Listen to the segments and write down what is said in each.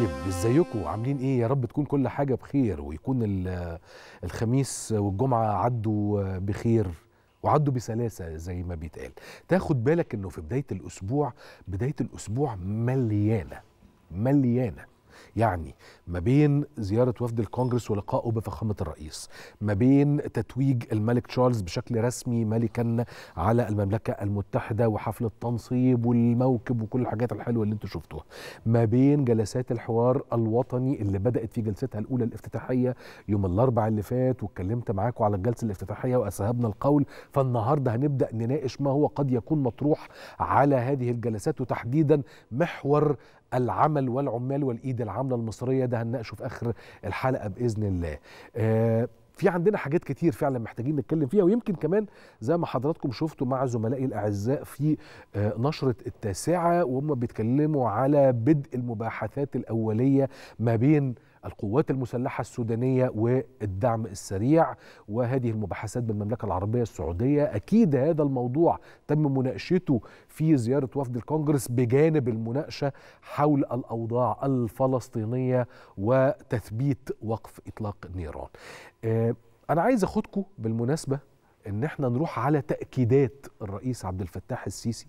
طيب ازيكم عاملين ايه يا رب تكون كل حاجه بخير ويكون ال- الخميس والجمعه عدوا بخير وعدوا بسلاسه زي ما بيتقال تاخد بالك انه في بدايه الاسبوع بدايه الاسبوع مليانه مليانه يعني ما بين زيارة وفد الكونجرس ولقائه بفخامة الرئيس ما بين تتويج الملك تشارلز بشكل رسمي ملكا على المملكة المتحدة وحفل التنصيب والموكب وكل الحاجات الحلوة اللي انتوا شفتوها ما بين جلسات الحوار الوطني اللي بدأت في جلستها الأولى الافتتاحية يوم الأربع اللي فات واتكلمت معاكم على الجلسة الافتتاحية وأسهبنا القول فالنهاردة هنبدأ نناقش ما هو قد يكون مطروح على هذه الجلسات وتحديدا محور العمل والعمال والايد العامله المصريه ده هنناقشه في اخر الحلقه باذن الله. آه في عندنا حاجات كتير فعلا محتاجين نتكلم فيها ويمكن كمان زي ما حضراتكم شفتوا مع زملائي الاعزاء في آه نشره التاسعه وهم بيتكلموا على بدء المباحثات الاوليه ما بين القوات المسلحة السودانية والدعم السريع وهذه المباحثات بالمملكة العربية السعودية أكيد هذا الموضوع تم مناقشته في زيارة وفد الكونجرس بجانب المناقشة حول الأوضاع الفلسطينية وتثبيت وقف إطلاق النيران آه، أنا عايز أخدكم بالمناسبة إن احنا نروح على تأكيدات الرئيس عبد الفتاح السيسي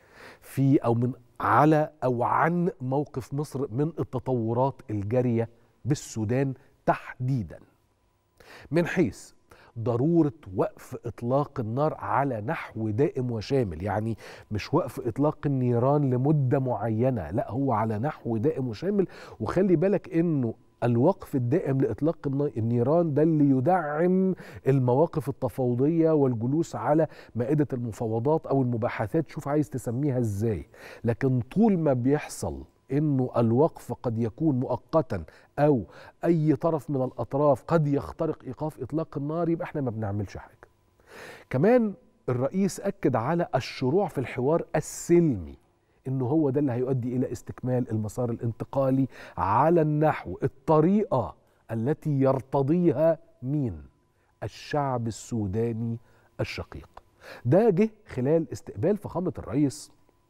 في أو من على أو عن موقف مصر من التطورات الجارية بالسودان تحديدا من حيث ضرورة وقف إطلاق النار على نحو دائم وشامل يعني مش وقف إطلاق النيران لمدة معينة لا هو على نحو دائم وشامل وخلي بالك إنه الوقف الدائم لإطلاق الن- النيران ده اللي يدعم المواقف التفاوضية والجلوس على مائدة المفاوضات أو المباحثات شوف عايز تسميها إزاي لكن طول ما بيحصل انه الوقف قد يكون مؤقتا او اي طرف من الاطراف قد يخترق ايقاف اطلاق النار يبقى احنا ما بنعملش حاجه كمان الرئيس اكد على الشروع في الحوار السلمي انه هو ده اللي هيؤدي الى استكمال المسار الانتقالي على النحو الطريقه التي يرتضيها مين الشعب السوداني الشقيق ده جه خلال استقبال فخامه الرئيس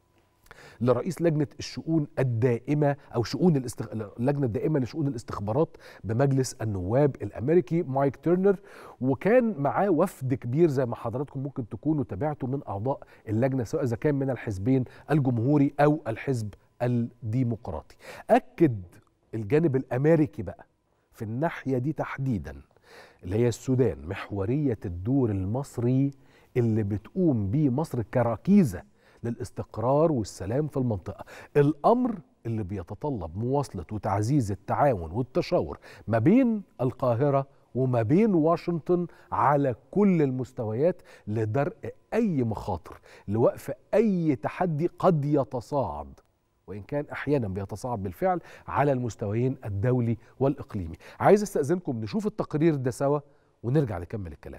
لرئيس لجنه الشؤون الدائمه او شؤون الاستخ... اللجنه الدائمه لشؤون الاستخبارات بمجلس النواب الامريكي مايك تيرنر وكان معاه وفد كبير زي ما حضراتكم ممكن تكونوا تابعتوا من اعضاء اللجنه سواء اذا كان من الحزبين الجمهوري او الحزب الديمقراطي. اكد الجانب الامريكي بقى في الناحيه دي تحديدا اللي هي السودان محوريه الدور المصري اللي بتقوم بيه مصر كركيزه للاستقرار والسلام في المنطقه الامر اللي بيتطلب مواصله وتعزيز التعاون والتشاور ما بين القاهره وما بين واشنطن على كل المستويات لدرء اي مخاطر لوقف اي تحدي قد يتصاعد وان كان احيانا بيتصاعد بالفعل على المستويين الدولي والاقليمي عايز استاذنكم نشوف التقرير ده سوا ونرجع نكمل الكلام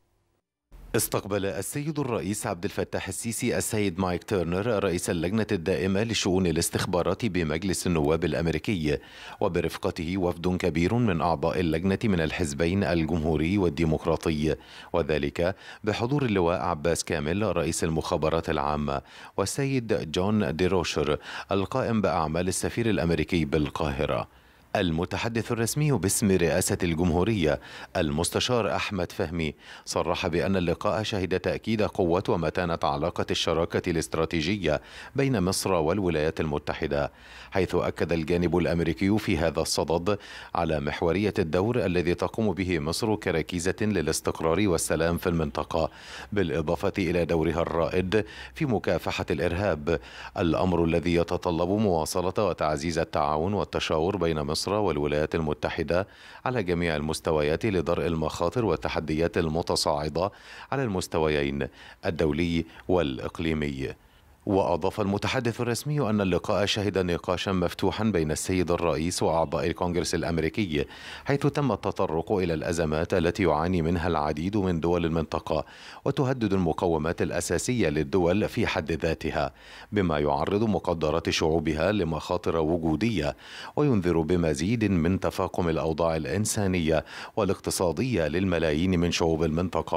استقبل السيد الرئيس عبد الفتاح السيسي السيد مايك تيرنر رئيس اللجنة الدائمة لشؤون الاستخبارات بمجلس النواب الأمريكي وبرفقته وفد كبير من أعضاء اللجنة من الحزبين الجمهوري والديمقراطي وذلك بحضور اللواء عباس كامل رئيس المخابرات العامة والسيد جون ديروشر القائم بأعمال السفير الأمريكي بالقاهرة المتحدث الرسمي باسم رئاسة الجمهورية المستشار أحمد فهمي صرح بأن اللقاء شهد تأكيد قوة ومتانة علاقة الشراكة الاستراتيجية بين مصر والولايات المتحدة حيث أكد الجانب الأمريكي في هذا الصدد على محورية الدور الذي تقوم به مصر كركيزة للاستقرار والسلام في المنطقة بالإضافة إلى دورها الرائد في مكافحة الإرهاب الأمر الذي يتطلب مواصلة وتعزيز التعاون والتشاور بين مصر والولايات المتحدة على جميع المستويات لدرء المخاطر والتحديات المتصاعدة على المستويين الدولي والإقليمي وأضاف المتحدث الرسمي أن اللقاء شهد نقاشا مفتوحا بين السيد الرئيس وأعضاء الكونغرس الأمريكي حيث تم التطرق إلى الأزمات التي يعاني منها العديد من دول المنطقة وتهدد المقومات الأساسية للدول في حد ذاتها بما يعرض مقدرات شعوبها لمخاطر وجودية وينذر بمزيد من تفاقم الأوضاع الإنسانية والاقتصادية للملايين من شعوب المنطقة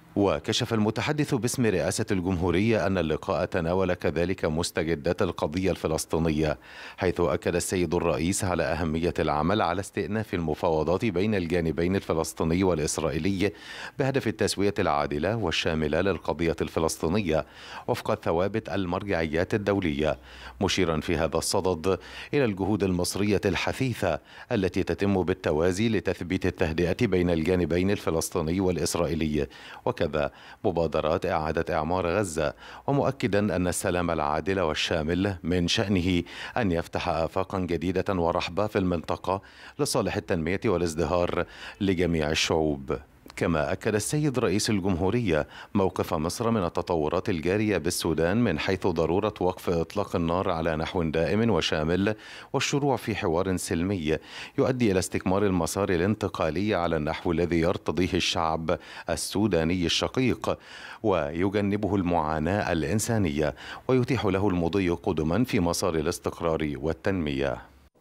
وكشف المتحدث باسم رئاسة الجمهورية أن اللقاء تناول كذلك مستجدات القضية الفلسطينية حيث أكد السيد الرئيس على أهمية العمل على استئناف المفاوضات بين الجانبين الفلسطيني والإسرائيلي بهدف التسوية العادلة والشاملة للقضية الفلسطينية وفق ثوابت المرجعيات الدولية مشيرا في هذا الصدد إلى الجهود المصرية الحثيثة التي تتم بالتوازي لتثبيت التهدئة بين الجانبين الفلسطيني والإسرائيلي وكذا مبادرات إعادة إعمار غزة ومؤكدا أن السلام العادل والشامل من شأنه أن يفتح آفاقا جديدة ورحبة في المنطقة لصالح التنمية والازدهار لجميع الشعوب كما أكد السيد رئيس الجمهورية موقف مصر من التطورات الجارية بالسودان من حيث ضرورة وقف إطلاق النار على نحو دائم وشامل والشروع في حوار سلمي يؤدي إلى استكمال المسار الانتقالي على النحو الذي يرتضيه الشعب السوداني الشقيق ويجنبه المعاناة الإنسانية ويتيح له المضي قدما في مسار الاستقرار والتنمية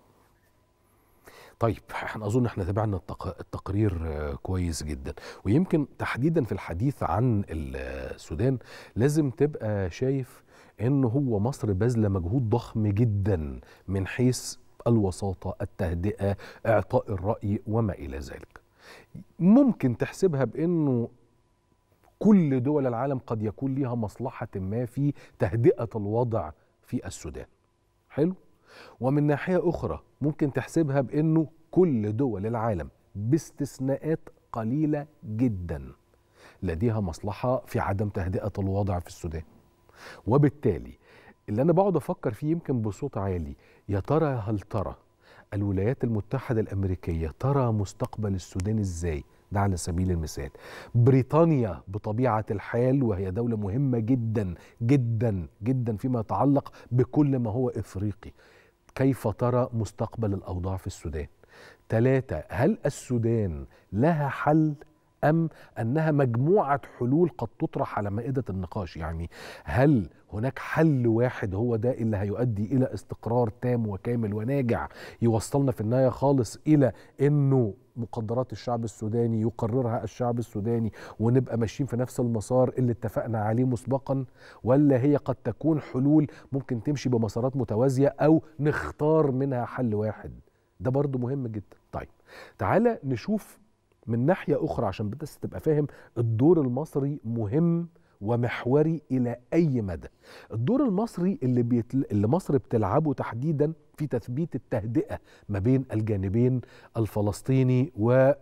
طيب احنا اظن احنا تابعنا التق... التقرير كويس جدا ويمكن تحديدا في الحديث عن السودان لازم تبقى شايف ان هو مصر باذله مجهود ضخم جدا من حيث الوساطه التهدئه اعطاء الراي وما الى ذلك ممكن تحسبها بانه كل دول العالم قد يكون لها مصلحه ما في تهدئه الوضع في السودان حلو ومن ناحية أخرى ممكن تحسبها بأنه كل دول العالم باستثناءات قليلة جدا لديها مصلحة في عدم تهدئة الوضع في السودان وبالتالي اللي أنا بقعد أفكر فيه يمكن بصوت عالي يا ترى هل ترى الولايات المتحدة الأمريكية ترى مستقبل السودان إزاي ده على سبيل المثال بريطانيا بطبيعة الحال وهي دولة مهمة جدا جدا جدا فيما يتعلق بكل ما هو إفريقي كيف ترى مستقبل الأوضاع في السودان ثلاثة هل السودان لها حل أم أنها مجموعة حلول قد تطرح على مائدة النقاش يعني هل هناك حل واحد هو ده اللي هيؤدي إلى استقرار تام وكامل وناجع يوصلنا في النهاية خالص إلى أنه مقدرات الشعب السوداني يقررها الشعب السوداني ونبقى ماشيين في نفس المسار اللي اتفقنا عليه مسبقا ولا هي قد تكون حلول ممكن تمشي بمسارات متوازية أو نختار منها حل واحد ده برضو مهم جدا طيب تعالى نشوف من ناحية أخرى عشان بس تبقى فاهم الدور المصري مهم ومحوري إلى أي مدى الدور المصري اللي, بيتل... اللي مصر بتلعبه تحديدا في تثبيت التهدئة ما بين الجانبين الفلسطيني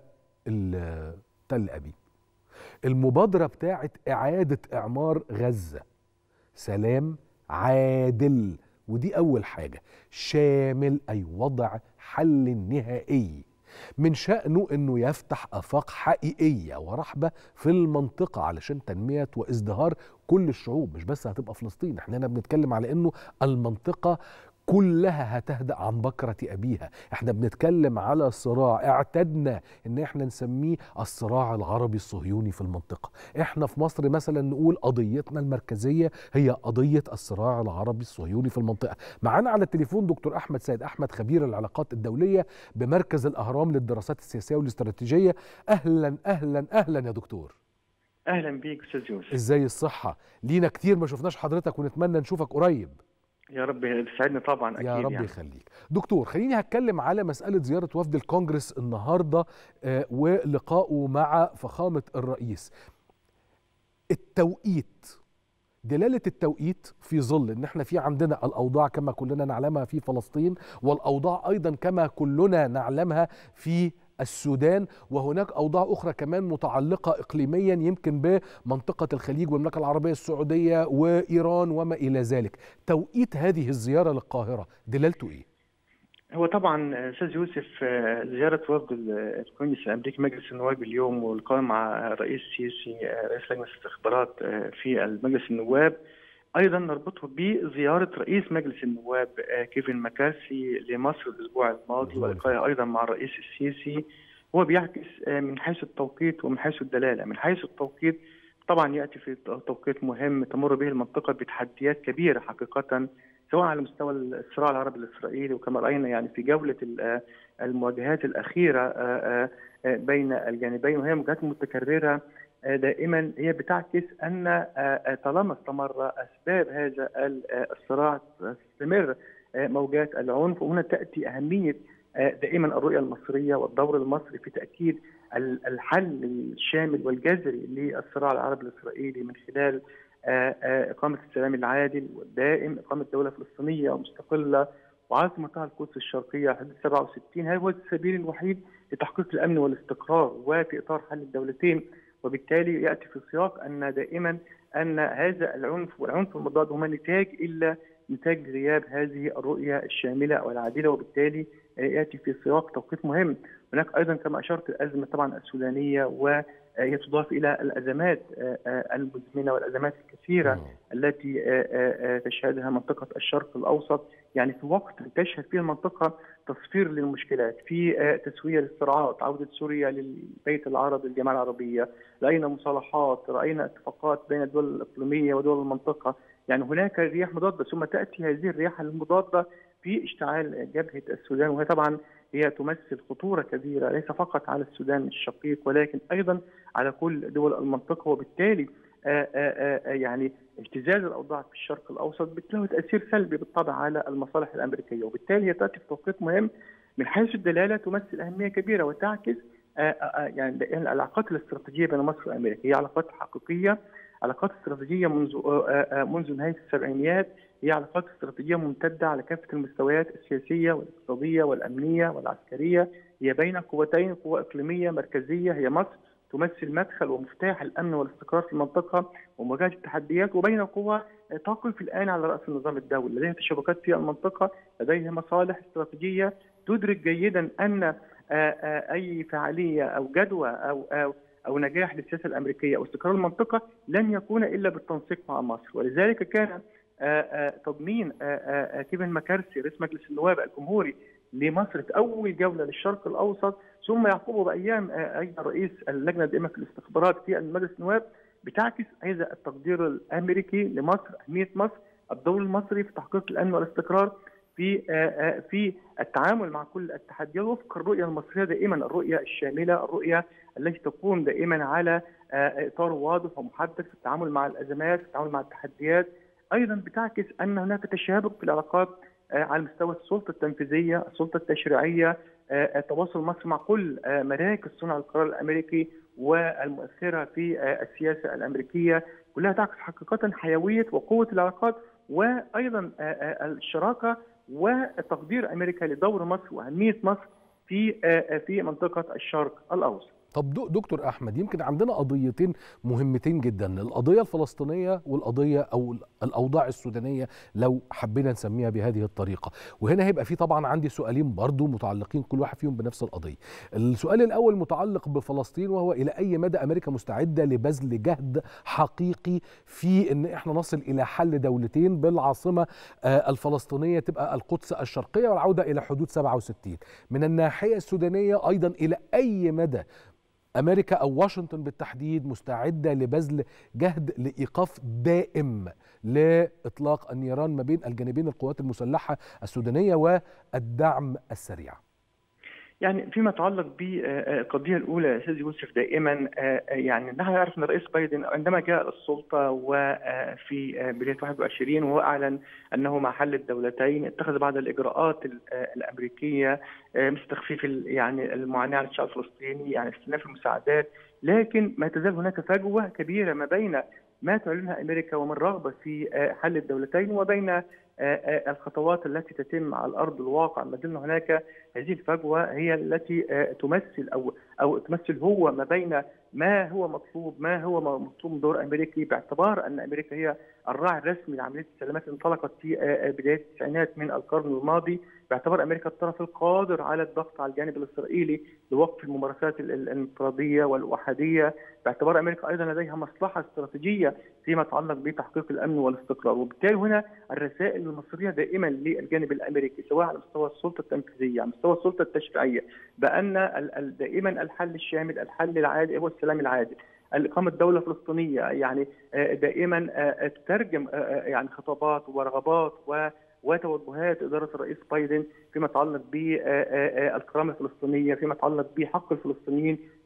وتل أبيب المبادرة بتاعت إعادة إعمار غزة سلام عادل ودي أول حاجة شامل أي وضع حل نهائي من شأنه أنه يفتح آفاق حقيقية ورحبة في المنطقة علشان تنمية وازدهار كل الشعوب مش بس هتبقى فلسطين احنا هنا بنتكلم على أنه المنطقة كلها هتهدأ عن بكرة أبيها احنا بنتكلم على صراع اعتدنا ان احنا نسميه الصراع العربي الصهيوني في المنطقة احنا في مصر مثلا نقول قضيتنا المركزية هي قضية الصراع العربي الصهيوني في المنطقة معانا على التليفون دكتور أحمد سيد أحمد خبير العلاقات الدولية بمركز الأهرام للدراسات السياسية والاستراتيجية أهلا أهلا أهلا يا دكتور اهلا بيك استاذ يوسف ازاي الصحة لينا كتير ما شفناش حضرتك ونتمنى نشوفك قريب يا رب يسعدني طبعا اكيد يا رب يعني. يخليك دكتور خليني هتكلم على مسألة زيارة وفد الكونجرس النهاردة آه، ولقائه مع فخامة الرئيس التوقيت دلالة التوقيت في ظل ان احنا في عندنا الاوضاع كما كلنا نعلمها في فلسطين والاوضاع ايضا كما كلنا نعلمها في السودان وهناك اوضاع اخرى كمان متعلقه اقليميا يمكن بمنطقه الخليج والمملكه العربيه السعوديه وايران وما الى ذلك توقيت هذه الزياره للقاهره دلالته ايه هو طبعا استاذ يوسف آه، زياره وفد ال- الكونجرس الامريكي مجلس النواب اليوم واللقاء مع الرئيس السيسي آه، رئيس لجنه الاستخبارات آه، في مجلس النواب ايضا نربطه بزياره رئيس مجلس النواب آه، كيفن مكاسي لمصر الاسبوع الماضي الأسبوع ولقائه ايضا مع الرئيس السيسي هو بيعكس آه، من حيث التوقيت ومن حيث الدلاله من حيث التوقيت طبعا ياتي في توقيت مهم تمر به المنطقه بتحديات كبيره حقيقه سواء على مستوى الصراع العربي الاسرائيلي وكما راينا يعني في جوله ال- المواجهات الاخيره آه، آه، بين الجانبين وهي مواجهات متكرره دائما هي بتعكس ان طالما استمر اسباب هذا الصراع تستمر موجات العنف وهنا تاتي اهميه دائما الرؤيه المصريه والدور المصري في تاكيد الحل الشامل والجذري للصراع العربي الاسرائيلي من خلال اقامه السلام العادل والدائم اقامه دوله فلسطينيه ومستقله وعاصمتها القدس الشرقيه حدود 67 هذا هو السبيل الوحيد لتحقيق الامن والاستقرار وفي اطار حل الدولتين وبالتالي ياتي في سياق ان دائما ان هذا العنف والعنف المضاد هما نتاج الا نتاج غياب هذه الرؤيه الشامله والعادله وبالتالي ياتي في سياق توقيت مهم هناك ايضا كما اشرت الازمه طبعا السودانيه وهي تضاف الى الازمات المزمنه والازمات الكثيره التي تشهدها منطقه الشرق الاوسط يعني في وقت تشهد فيه المنطقه تصفير للمشكلات في تسويه للصراعات عوده سوريا للبيت العربي الجماعه العربيه راينا مصالحات راينا اتفاقات بين الدول الاقليميه ودول المنطقه يعني هناك رياح مضاده ثم تاتي هذه الرياح المضاده في اشتعال جبهه السودان وهي طبعا هي تمثل خطوره كبيره ليس فقط على السودان الشقيق ولكن ايضا على كل دول المنطقه وبالتالي آآ آآ يعني اهتزاز الاوضاع في الشرق الاوسط له تاثير سلبي بالطبع على المصالح الامريكيه وبالتالي هي تاتي في توقيت مهم من حيث الدلاله تمثل اهميه كبيره وتعكس يعني العلاقات الاستراتيجيه بين مصر وامريكا هي علاقات حقيقيه علاقات استراتيجيه منذ منذ نهايه السبعينيات هي علاقات استراتيجيه ممتده على كافه المستويات السياسيه والاقتصاديه والامنيه والعسكريه هي بين قوتين قوه اقليميه مركزيه هي مصر تمثل مدخل ومفتاح الامن والاستقرار في المنطقه ومواجهه التحديات وبين قوى تقف الان على راس النظام الدولي لديها تشابكات في المنطقه لديها مصالح استراتيجيه تدرك جيدا ان اي فعاليه او جدوى او او او نجاح للسياسه الامريكيه او استقرار المنطقه لن يكون الا بالتنسيق مع مصر ولذلك كان تضمين كيفن مكارسي رئيس مجلس النواب الجمهوري لمصر في اول جوله للشرق الاوسط ثم يعقبه بايام ايضا رئيس اللجنه الدائمه في الاستخبارات في مجلس النواب بتعكس هذا التقدير الامريكي لمصر اهميه مصر الدور المصري في تحقيق الامن والاستقرار في في التعامل مع كل التحديات وفق الرؤيه المصريه دائما الرؤيه الشامله الرؤيه التي تقوم دائما على اطار واضح ومحدد في التعامل مع الازمات في التعامل مع التحديات ايضا بتعكس ان هناك تشابك في العلاقات على مستوى السلطه التنفيذيه السلطه التشريعيه التواصل مصر مع كل مراكز صنع القرار الامريكي والمؤثره في السياسه الامريكيه كلها تعكس حقيقه حيويه وقوه العلاقات وايضا الشراكه وتقدير امريكا لدور مصر واهميه مصر في في منطقه الشرق الاوسط. طب دكتور احمد يمكن عندنا قضيتين مهمتين جدا القضيه الفلسطينيه والقضيه او الاوضاع السودانيه لو حبينا نسميها بهذه الطريقه وهنا هيبقى في طبعا عندي سؤالين برضو متعلقين كل واحد فيهم بنفس القضيه السؤال الاول متعلق بفلسطين وهو الى اي مدى امريكا مستعده لبذل جهد حقيقي في ان احنا نصل الى حل دولتين بالعاصمه الفلسطينيه تبقى القدس الشرقيه والعوده الى حدود 67 من الناحيه السودانيه ايضا الى اي مدى امريكا او واشنطن بالتحديد مستعده لبذل جهد لايقاف دائم لاطلاق النيران ما بين الجانبين القوات المسلحه السودانيه والدعم السريع. يعني فيما يتعلق بالقضيه الاولى يا استاذ يوسف دائما يعني نحن نعرف ان الرئيس بايدن عندما جاء للسلطه وفي بدايه 21 وهو اعلن انه مع حل الدولتين اتخذ بعض الاجراءات الامريكيه مثل تخفيف يعني المعاناه على الشعب الفلسطيني يعني استئناف المساعدات لكن ما تزال هناك فجوه كبيره ما بين ما تعلنها امريكا ومن رغبه في حل الدولتين وبين الخطوات التي تتم على الارض الواقع ما زلنا هناك هذه الفجوه هي التي تمثل او او تمثل هو ما بين ما هو مطلوب ما هو مطلوب من دور امريكي باعتبار ان امريكا هي الراعي الرسمي لعمليه السلامات اللي انطلقت في بدايه التسعينات من القرن الماضي باعتبار امريكا الطرف القادر على الضغط على الجانب الاسرائيلي لوقف الممارسات الانفراديه والاحاديه باعتبار امريكا ايضا لديها مصلحه استراتيجيه فيما يتعلق بتحقيق الامن والاستقرار وبالتالي هنا الرسائل المصريه دائما للجانب الامريكي سواء على مستوى السلطه التنفيذيه على مستوى السلطه التشريعيه بان دائما الحل الشامل الحل العادل هو السلام العادل اقامه دوله فلسطينيه يعني دائما تترجم يعني خطابات ورغبات و وتوجهات اداره الرئيس بايدن فيما يتعلق بالكرامه الفلسطينيه، فيما يتعلق بحق الفلسطينيين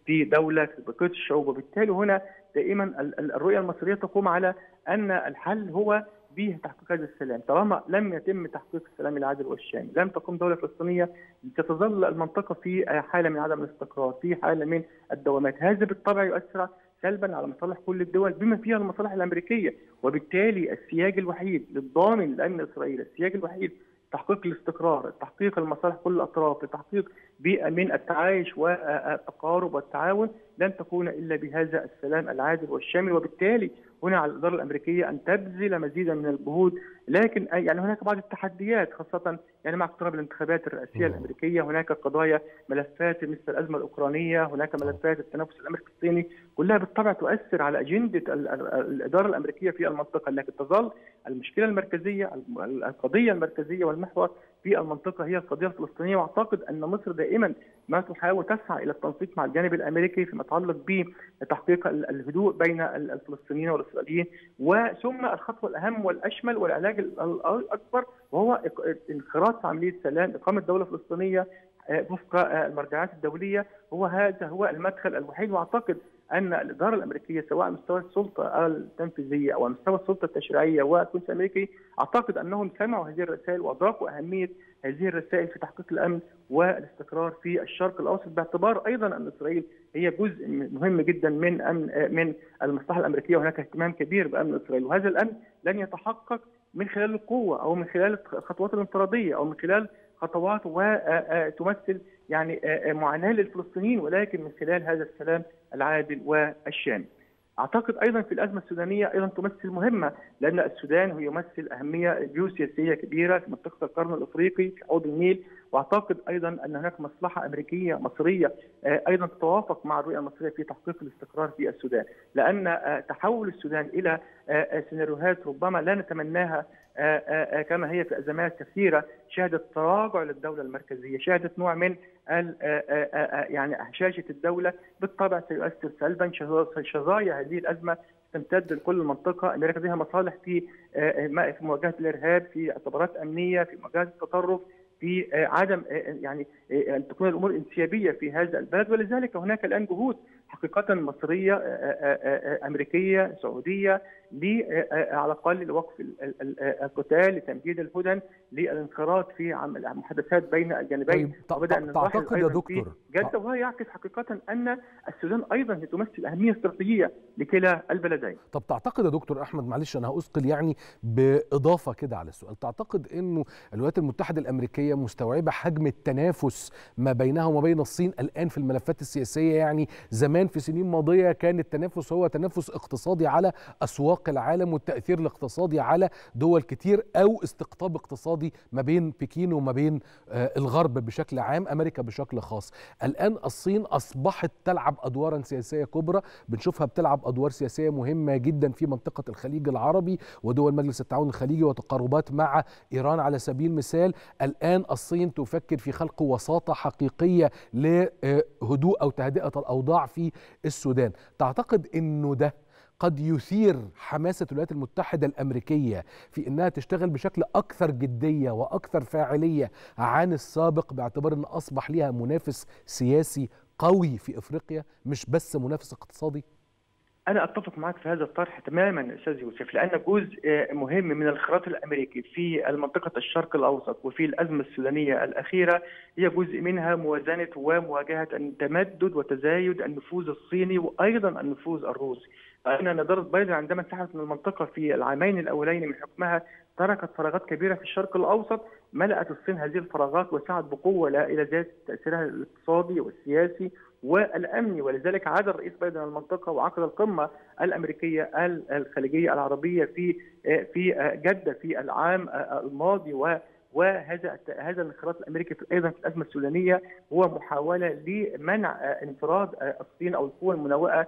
في دوله في بقيه الشعوب وبالتالي هنا دائما الرؤيه المصريه تقوم على ان الحل هو بتحقيق هذا السلام طالما لم يتم تحقيق السلام العادل والشامل لم تقوم دولة فلسطينية ستظل المنطقة في حالة من عدم الاستقرار في حالة من الدوامات هذا بالطبع يؤثر سلبا على مصالح كل الدول بما فيها المصالح الامريكيه وبالتالي السياج الوحيد للضامن للامن الاسرائيلي السياج الوحيد تحقيق الاستقرار، تحقيق المصالح كل الاطراف، لتحقيق بيئه من التعايش والتقارب والتعاون لن تكون الا بهذا السلام العادل والشامل وبالتالي هنا على الاداره الامريكيه ان تبذل مزيدا من الجهود لكن يعني هناك بعض التحديات خاصه يعني مع اقتراب الانتخابات الرئاسيه الامريكيه هناك قضايا ملفات مثل الازمه الاوكرانيه هناك ملفات التنافس الامريكي الصيني كلها بالطبع تؤثر على اجنده الاداره الامريكيه في المنطقه لكن تظل المشكله المركزيه القضيه المركزيه والمحور في المنطقه هي القضيه الفلسطينيه واعتقد ان مصر دائما ما تحاول تسعى الى التنسيق مع الجانب الامريكي فيما يتعلق بتحقيق الهدوء بين الفلسطينيين والاسرائيليين وثم الخطوه الاهم والاشمل والعلاج الاكبر وهو انخراط عمليه سلام اقامه دوله فلسطينيه وفق المرجعات الدوليه هو هذا هو المدخل الوحيد واعتقد ان الاداره الامريكيه سواء على مستوى السلطه التنفيذيه او على مستوى السلطه التشريعيه والكونسل الامريكي اعتقد انهم سمعوا هذه الرسائل وادركوا اهميه هذه الرسائل في تحقيق الامن والاستقرار في الشرق الاوسط باعتبار ايضا ان اسرائيل هي جزء مهم جدا من امن من المصلحه الامريكيه وهناك اهتمام كبير بامن اسرائيل وهذا الامن لن يتحقق من خلال القوه او من خلال الخطوات الانفراديه او من خلال خطوات وتمثل يعني معاناه للفلسطينيين ولكن من خلال هذا السلام العادل والشامل. اعتقد ايضا في الازمه السودانيه ايضا تمثل مهمه لان السودان هو يمثل اهميه جيوسياسيه كبيره في منطقه القرن الافريقي في حوض النيل واعتقد ايضا ان هناك مصلحه امريكيه مصريه ايضا تتوافق مع الرؤيه المصريه في تحقيق الاستقرار في السودان لان تحول السودان الى سيناريوهات ربما لا نتمناها كما هي في ازمات كثيره شهدت تراجع للدوله المركزيه، شهدت نوع من يعني هشاشه الدوله بالطبع سيؤثر سلبا شظايا هذه الازمه تمتد لكل المنطقه، امريكا لديها مصالح في في مواجهه الارهاب، في اعتبارات امنيه، في مواجهه التطرف، في عدم يعني ان تكون الامور انسيابيه في هذا البلد ولذلك هناك الان جهود حقيقه مصريه امريكيه سعوديه على الاقل لوقف القتال لتمديد الهدن للانخراط في المحادثات بين الجانبين طيب وبدا ان تعتقد يا دكتور جده وهذا يعكس حقيقه ان السودان ايضا تمثل اهميه استراتيجيه لكلا البلدين طب تعتقد يا دكتور احمد معلش انا هاثقل يعني باضافه كده على السؤال تعتقد انه الولايات المتحده الامريكيه مستوعبه حجم التنافس ما بينها وما بين الصين الان في الملفات السياسيه يعني زمان في سنين ماضيه كان التنافس هو تنافس اقتصادي على اسواق العالم والتاثير الاقتصادي على دول كتير او استقطاب اقتصادي ما بين بكين وما بين الغرب بشكل عام امريكا بشكل خاص الان الصين اصبحت تلعب ادوارا سياسيه كبرى بنشوفها بتلعب ادوار سياسيه مهمه جدا في منطقه الخليج العربي ودول مجلس التعاون الخليجي وتقاربات مع ايران على سبيل المثال الان الصين تفكر في خلق وساطه حقيقيه لهدوء او تهدئه الاوضاع في السودان تعتقد انه ده قد يثير حماسة الولايات المتحدة الأمريكية في أنها تشتغل بشكل أكثر جدية وأكثر فاعلية عن السابق باعتبار أن أصبح لها منافس سياسي قوي في أفريقيا مش بس منافس اقتصادي؟ أنا أتفق معك في هذا الطرح تماما أستاذ يوسف لأن جزء مهم من الخراط الأمريكي في منطقة الشرق الأوسط وفي الأزمة السودانية الأخيرة هي جزء منها موازنة ومواجهة التمدد وتزايد النفوذ الصيني وأيضا النفوذ الروسي فإن نظرة بايدن عندما انسحبت من المنطقة في العامين الأولين من حكمها تركت فراغات كبيرة في الشرق الأوسط ملأت الصين هذه الفراغات وسعت بقوة إلى زيادة تأثيرها الاقتصادي والسياسي والامني ولذلك عاد الرئيس بايدن المنطقه وعقد القمه الامريكيه الخليجيه العربيه في في جده في العام الماضي و وهذا هذا الانخراط الامريكي ايضا في الازمه السودانيه هو محاوله لمنع انفراد الصين او القوى المنوئه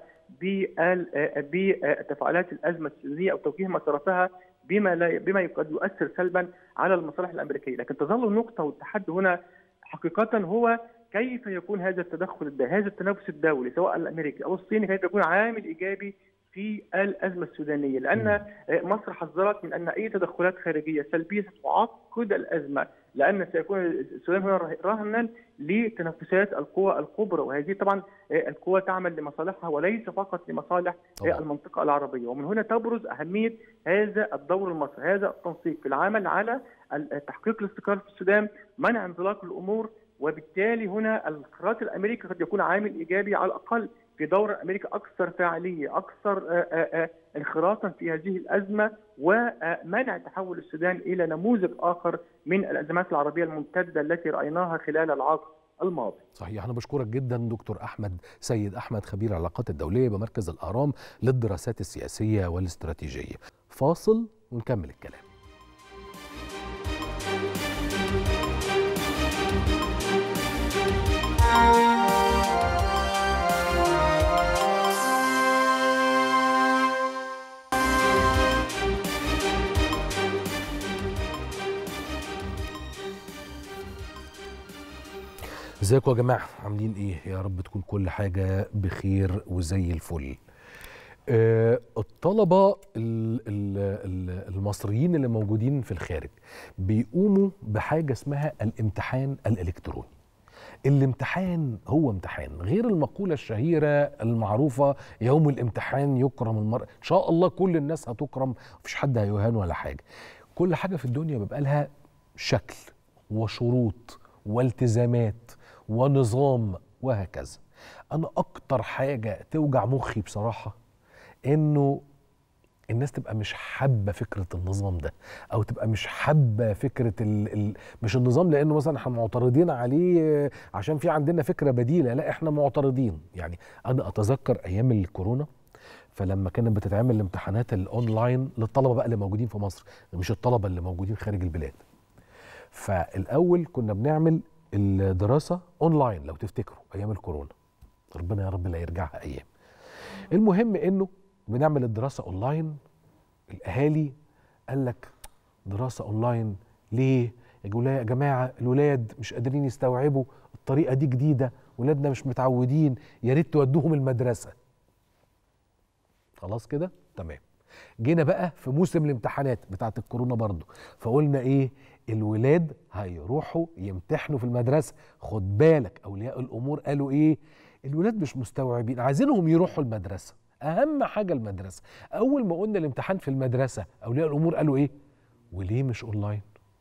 بتفاعلات الازمه السودانيه او توجيه مساراتها بما لا بما قد يؤثر سلبا على المصالح الامريكيه، لكن تظل النقطه والتحدي هنا حقيقه هو كيف يكون هذا التدخل هذا التنافس الدولي سواء الامريكي او الصيني كيف يكون عامل ايجابي في الازمه السودانيه لان مصر حذرت من ان اي تدخلات خارجيه سلبيه ستعقد الازمه لان سيكون السودان هنا رهنا لتنافسات القوى الكبرى وهذه طبعا القوى تعمل لمصالحها وليس فقط لمصالح طبعا. المنطقه العربيه ومن هنا تبرز اهميه هذا الدور المصري هذا التنسيق في العمل على تحقيق الاستقرار في السودان منع انزلاق الامور وبالتالي هنا القرارات الامريكي قد يكون عامل ايجابي على الاقل في دور امريكا اكثر فاعليه اكثر آآ آآ انخراطا في هذه الازمه ومنع تحول السودان الى نموذج اخر من الازمات العربيه الممتده التي رايناها خلال العقد الماضي. صحيح انا بشكرك جدا دكتور احمد سيد احمد خبير العلاقات الدوليه بمركز الاهرام للدراسات السياسيه والاستراتيجيه. فاصل ونكمل الكلام. ازيكم يا جماعه عاملين ايه يا رب تكون كل حاجه بخير وزي الفل آه الطلبه ال ال ال المصريين اللي موجودين في الخارج بيقوموا بحاجه اسمها الامتحان الالكتروني الامتحان هو امتحان غير المقولة الشهيرة المعروفة يوم الامتحان يكرم المرء إن شاء الله كل الناس هتكرم مفيش حد هيهان ولا حاجة كل حاجة في الدنيا بيبقى لها شكل وشروط والتزامات ونظام وهكذا انا اكتر حاجه توجع مخي بصراحه انه الناس تبقى مش حابه فكره النظام ده او تبقى مش حابه فكره ال ال مش النظام لانه مثلا احنا معترضين عليه عشان في عندنا فكره بديله لا احنا معترضين يعني انا اتذكر ايام الكورونا فلما كانت بتتعمل الامتحانات الاونلاين للطلبه بقى اللي موجودين في مصر مش الطلبه اللي موجودين خارج البلاد فالاول كنا بنعمل الدراسه اونلاين لو تفتكروا ايام الكورونا ربنا يا رب لا يرجعها ايام المهم انه بنعمل الدراسه اونلاين الاهالي قال لك دراسه اونلاين ليه يا جماعه الولاد مش قادرين يستوعبوا الطريقه دي جديده ولادنا مش متعودين يا ريت تودوهم المدرسه خلاص كده تمام جينا بقى في موسم الامتحانات بتاعه الكورونا برضو فقلنا ايه الولاد هيروحوا يمتحنوا في المدرسه خد بالك اولياء الامور قالوا ايه الولاد مش مستوعبين عايزينهم يروحوا المدرسه اهم حاجه المدرسه اول ما قلنا الامتحان في المدرسه اولياء الامور قالوا ايه وليه مش اونلاين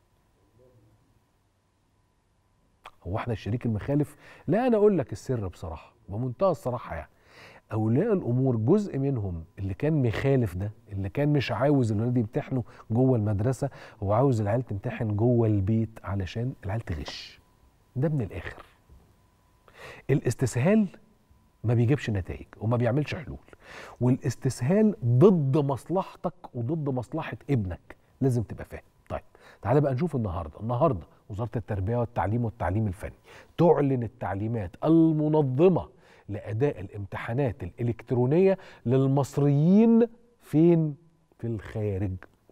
هو احنا الشريك المخالف لا انا اقول لك السر بصراحه بمنتهى الصراحه يعني اولياء الامور جزء منهم اللي كان مخالف ده اللي كان مش عاوز الولاد يمتحنوا جوه المدرسه هو عاوز العيال تمتحن جوه البيت علشان العيال تغش ده من الاخر الاستسهال ما بيجيبش نتائج وما بيعملش حلول والاستسهال ضد مصلحتك وضد مصلحه ابنك لازم تبقى فاهم طيب تعالى بقى نشوف النهارده النهارده وزاره التربيه والتعليم والتعليم الفني تعلن التعليمات المنظمه لاداء الامتحانات الالكترونيه للمصريين فين في الخارج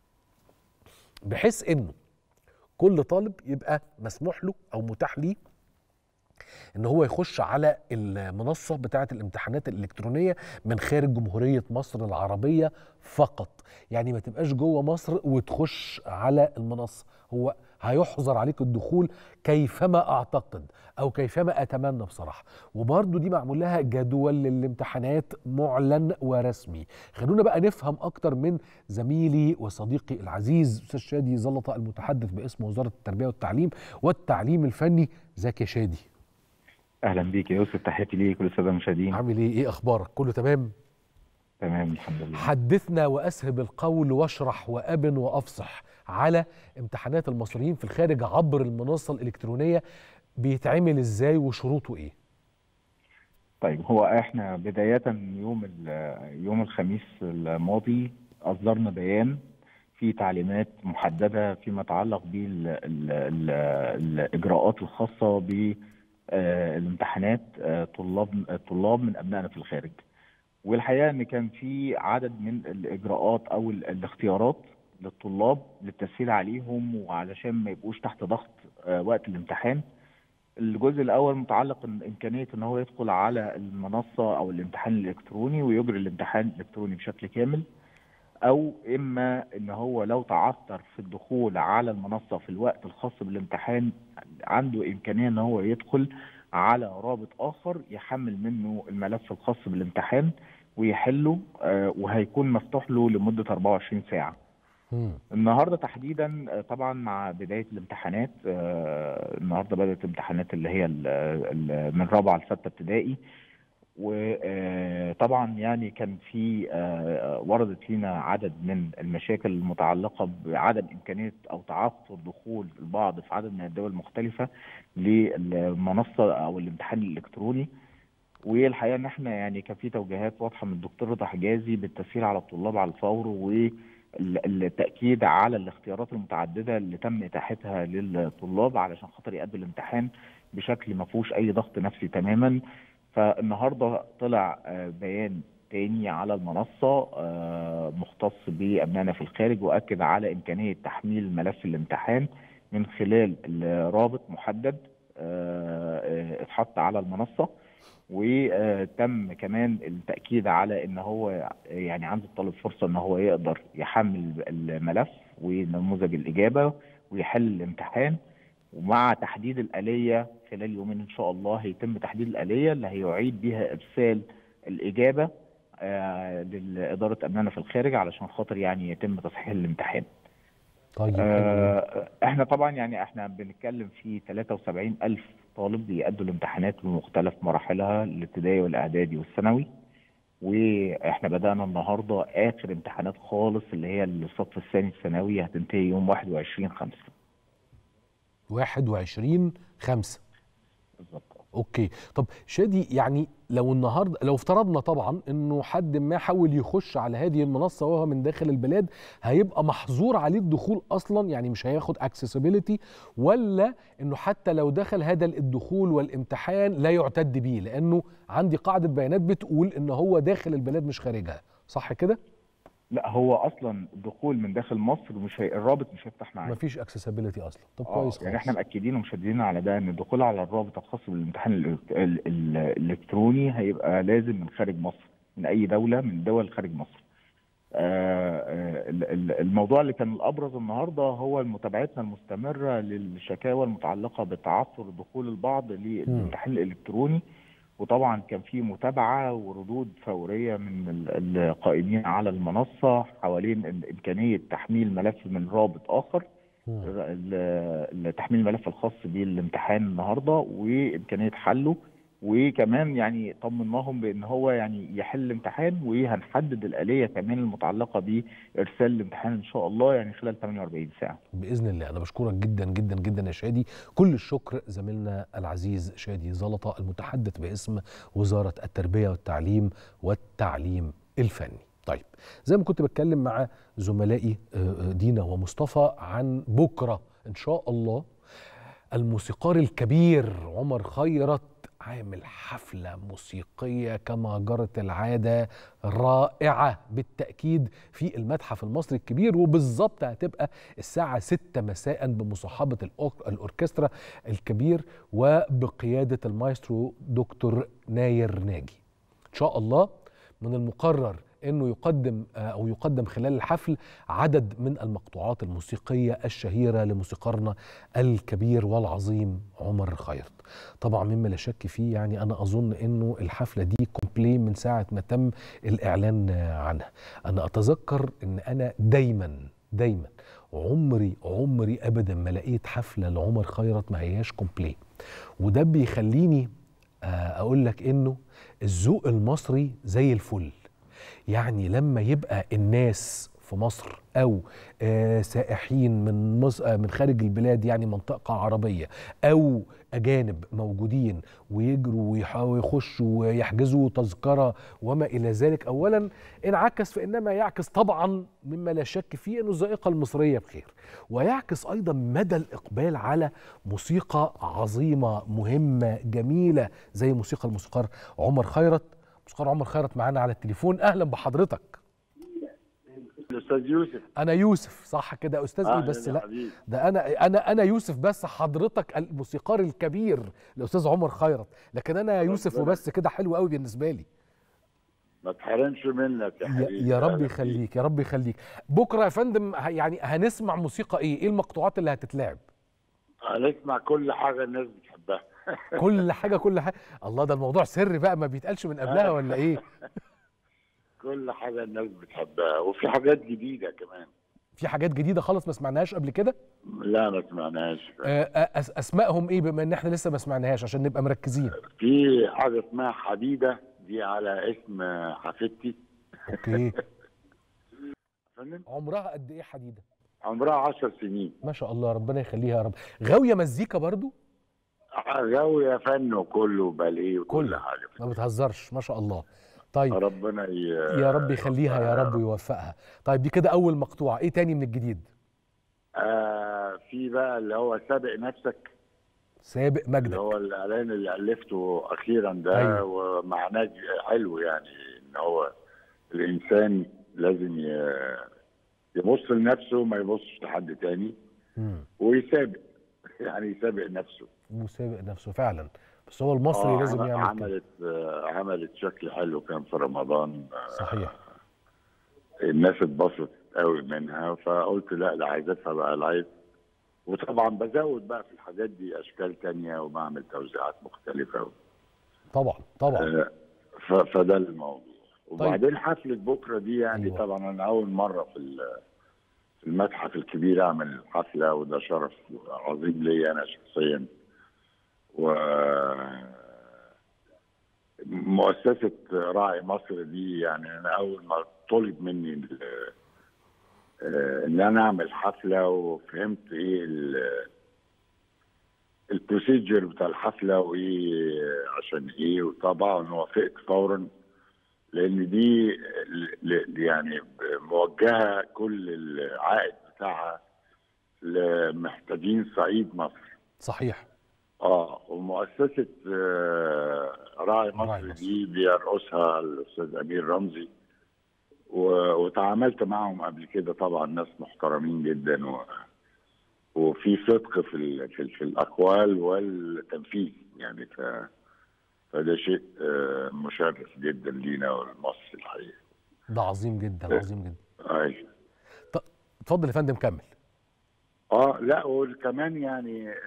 بحيث انه كل طالب يبقى مسموح له او متاح ليه ان هو يخش على المنصه بتاعه الامتحانات الالكترونيه من خارج جمهوريه مصر العربيه فقط يعني ما تبقاش جوه مصر وتخش على المنصه هو هيحظر عليك الدخول كيفما اعتقد او كيفما اتمنى بصراحه وبرضو دي معمول لها جدول للامتحانات معلن ورسمي خلونا بقى نفهم اكتر من زميلي وصديقي العزيز استاذ شادي زلطه المتحدث باسم وزاره التربيه والتعليم والتعليم الفني ازيك يا شادي اهلا بيك يا يوسف تحياتي ليك وللساده المشاهدين عامل ايه ايه اخبارك كله تمام تمام الحمد لله حدثنا واسهب القول واشرح وابن وافصح على امتحانات المصريين في الخارج عبر المنصه الالكترونيه بيتعمل ازاي وشروطه ايه طيب هو احنا بدايه يوم يوم الخميس الماضي اصدرنا بيان في تعليمات محدده فيما يتعلق بالاجراءات الخاصه ب الامتحانات طلاب الطلاب من ابنائنا في الخارج والحقيقه ان كان في عدد من الاجراءات او الاختيارات للطلاب للتسهيل عليهم وعلشان ما يبقوش تحت ضغط وقت الامتحان الجزء الاول متعلق ان امكانيه ان هو يدخل على المنصه او الامتحان الالكتروني ويجري الامتحان الالكتروني بشكل كامل او اما ان هو لو تعثر في الدخول على المنصه في الوقت الخاص بالامتحان عنده امكانيه ان هو يدخل على رابط اخر يحمل منه الملف الخاص بالامتحان ويحله آه، وهيكون مفتوح له لمده 24 ساعه مم. النهارده تحديدا آه، طبعا مع بدايه الامتحانات آه، النهارده بدات الامتحانات اللي هي ال- ال- من رابعه لسته ابتدائي وطبعا يعني كان في آه، وردت لينا عدد من المشاكل المتعلقه بعدم امكانيه او تعثر دخول البعض في عدد من الدول المختلفه للمنصه او الامتحان الالكتروني والحقيقه ان احنا يعني كان في توجيهات واضحه من الدكتور رضا حجازي بالتسهيل على الطلاب على الفور والتاكيد على الاختيارات المتعدده اللي تم اتاحتها للطلاب علشان خاطر يأدوا الامتحان بشكل ما فيهوش اي ضغط نفسي تماما فالنهارده طلع آه، بيان تاني على المنصه آه، مختص بابنائنا في الخارج واكد على امكانيه تحميل ملف الامتحان من خلال رابط محدد آه، آه، اتحط على المنصه وتم كمان التاكيد على ان هو يعني عند الطالب فرصه ان هو يقدر يحمل الملف ونموذج الاجابه ويحل الامتحان ومع تحديد الآلية خلال يومين إن شاء الله هيتم تحديد الآلية اللي هيعيد بها إرسال الإجابة آه لإدارة أمننا في الخارج علشان خاطر يعني يتم تصحيح الامتحان. طيب حلو. آه احنا طبعا يعني احنا بنتكلم في 73 ألف طالب بيأدوا الامتحانات بمختلف مراحلها الابتدائي والإعدادي والثانوي واحنا بدأنا النهارده آخر امتحانات خالص اللي هي الصف الثاني الثانوي هتنتهي يوم 21 5 21 5 بالظبط اوكي طب شادي يعني لو النهارده لو افترضنا طبعا انه حد ما حاول يخش على هذه المنصه وهو من داخل البلاد هيبقى محظور عليه الدخول اصلا يعني مش هياخد اكسسبيليتي ولا انه حتى لو دخل هذا الدخول والامتحان لا يعتد بيه لانه عندي قاعده بيانات بتقول ان هو داخل البلاد مش خارجها صح كده لا هو اصلا الدخول من داخل مصر مش هي... الرابط مش هيفتح معانا مفيش اكسسبيليتي اصلا طب آه، كويس يعني خالص. احنا مأكدين ومشددين على ده ان الدخول على الرابط الخاص بالامتحان الإلك- ال- ال- الالكتروني هيبقى لازم من خارج مصر من اي دوله من دول خارج مصر. آه، آه، ال- ال- الموضوع اللي كان الابرز النهارده هو متابعتنا المستمره للشكاوى المتعلقه بتعثر دخول البعض للامتحان الالكتروني وطبعا كان في متابعه وردود فوريه من ال- القائمين على المنصه حوالين إن امكانيه تحميل ملف من رابط اخر مم. ال- ال- تحميل الملف الخاص بالامتحان النهارده وامكانيه حله وكمان يعني طمناهم بان هو يعني يحل الامتحان وهنحدد الاليه كمان المتعلقه بارسال الامتحان ان شاء الله يعني خلال 48 ساعه. باذن الله انا بشكرك جدا جدا جدا يا شادي كل الشكر زميلنا العزيز شادي زلطه المتحدث باسم وزاره التربيه والتعليم والتعليم الفني طيب زي ما كنت بتكلم مع زملائي آه، آه، دينا ومصطفى عن بكره ان شاء الله الموسيقار الكبير عمر خيرت عامل حفلة موسيقية كما جرت العادة رائعة بالتأكيد في المتحف المصري الكبير وبالظبط هتبقى الساعة 6 مساء بمصاحبة الأورك- الأوركسترا الكبير وبقيادة المايسترو دكتور ناير ناجي إن شاء الله من المقرر انه يقدم آه، او يقدم خلال الحفل عدد من المقطوعات الموسيقيه الشهيره لموسيقارنا الكبير والعظيم عمر خيرت. طبعا مما لا شك فيه يعني انا اظن انه الحفله دي كومبلي من ساعه ما تم الاعلان آه، عنها. انا اتذكر ان انا دايما دايما عمري عمري ابدا ما لقيت حفله لعمر خيرت ما هياش كومبلي. وده بيخليني آه، اقول لك انه الذوق المصري زي الفل يعني لما يبقى الناس في مصر او آه، سائحين من مصر آه، من خارج البلاد يعني منطقه عربيه او اجانب موجودين ويجروا ويح- ويخشوا ويحجزوا تذكره وما الى ذلك اولا انعكس فانما يعكس طبعا مما لا شك فيه انه الذائقه المصريه بخير ويعكس ايضا مدى الاقبال على موسيقى عظيمه مهمه جميله زي موسيقى الموسيقار عمر خيرت موسيقار عمر خيرت معانا على التليفون اهلا بحضرتك الاستاذ استاذ يوسف انا يوسف صح كده يا استاذ ايه أهلاً بس يا لا حبيبي. ده انا انا انا يوسف بس حضرتك الموسيقار الكبير الاستاذ عمر خيرت لكن انا يوسف ربنا- وبس كده حلو قوي بالنسبه لي ما تحرمش منك يا يا, حبيبي يا رب أهلاً يخليك يا رب يخليك بكره يا فندم ه- يعني هنسمع موسيقى ايه ايه المقطوعات اللي هتتلعب بيك. هنسمع كل حاجه الناس بتحبها كل حاجه كل حاجه الله ده الموضوع سر بقى ما بيتقالش من قبلها ولا ايه كل حاجه الناس بتحبها وفي حاجات جديده كمان في حاجات جديده خالص ما سمعناهاش قبل كده لا ما سمعناش آه، آه، أس- اسمائهم ايه بما ان احنا لسه ما سمعناهاش عشان نبقى مركزين في حاجه اسمها حديده دي على اسم حفيدتي اوكي فندم عمرها قد ايه حديده عمرها 10 سنين ما شاء الله ربنا يخليها يا رب غاويه مزيكا برضو غاوية فن وكله باليه وكل كله. حاجه ما بتهزرش ما شاء الله طيب ربنا ي... يا رب يخليها يا رب ويوفقها طيب دي كده اول مقطوعه ايه تاني من الجديد آه في بقى اللي هو سابق نفسك سابق اللي مجدك هو الاعلان اللي الفته اخيرا ده أيوة. ومعناه حلو يعني ان هو الانسان لازم ي- يبص لنفسه ما يبصش لحد تاني مم. ويسابق يعني يسابق نفسه وسابق نفسه فعلا بس هو المصري آه، لازم عم- يعمل كده عملت آه، عملت شكل حلو كان في رمضان آه، صحيح الناس اتبسطت قوي منها فقلت لا ده عايزتها بقى لايف وطبعا بزود بقى في الحاجات دي اشكال تانية وبعمل توزيعات مختلفه طبعا طبعا آه، ف- فده الموضوع وبعدين حفله بكره دي يعني أيوة. أيوة. طبعا انا اول مره في ال- في المتحف الكبير اعمل حفله وده شرف عظيم لي انا شخصيا و مؤسسه راعي مصر دي يعني انا اول ما طلب مني ال- آه، ان انا اعمل حفله وفهمت ايه ال- البروسيجر بتاع الحفله وايه عشان ايه وطبعا وافقت فورا لان دي ل- ل- يعني موجهه كل العائد بتاعها لمحتاجين صعيد مصر صحيح اه ومؤسسه آه، راعي راعي مصر مصر. دي بيرأسها الاستاذ امير رمزي و- وتعاملت معهم قبل كده طبعا ناس محترمين جدا و وفي صدق في ال في, ال في الاقوال والتنفيذ يعني ف فده شيء آه، مشرف جدا لينا ولمصر الحقيقه ده عظيم جدا عظيم جدا ايوه ط- اتفضل يا فندم كمل اه لا وكمان يعني آه،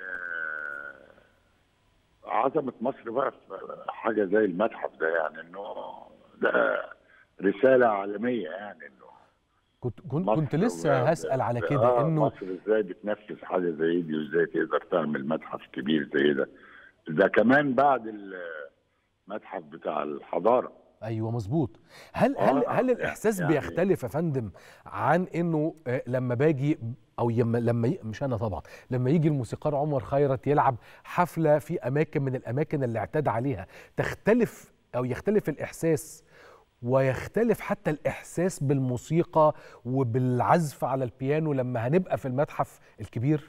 عظمه مصر بقى في حاجه زي المتحف ده يعني انه ده رساله عالميه يعني انه كنت كنت, مصر كنت لسه و- هسأل على كده آه انه مصر ازاي بتنفذ حاجه زي دي وازاي تقدر تعمل متحف كبير زي ده ده كمان بعد المتحف بتاع الحضاره ايوه مظبوط هل هل آه، هل الاحساس يعني- بيختلف يا فندم عن انه آه، لما باجي او يما لما ي- مش انا طبعا لما يجي الموسيقار عمر خيرت يلعب حفله في اماكن من الاماكن اللي اعتاد عليها تختلف او يختلف الاحساس ويختلف حتى الاحساس بالموسيقى وبالعزف على البيانو لما هنبقى في المتحف الكبير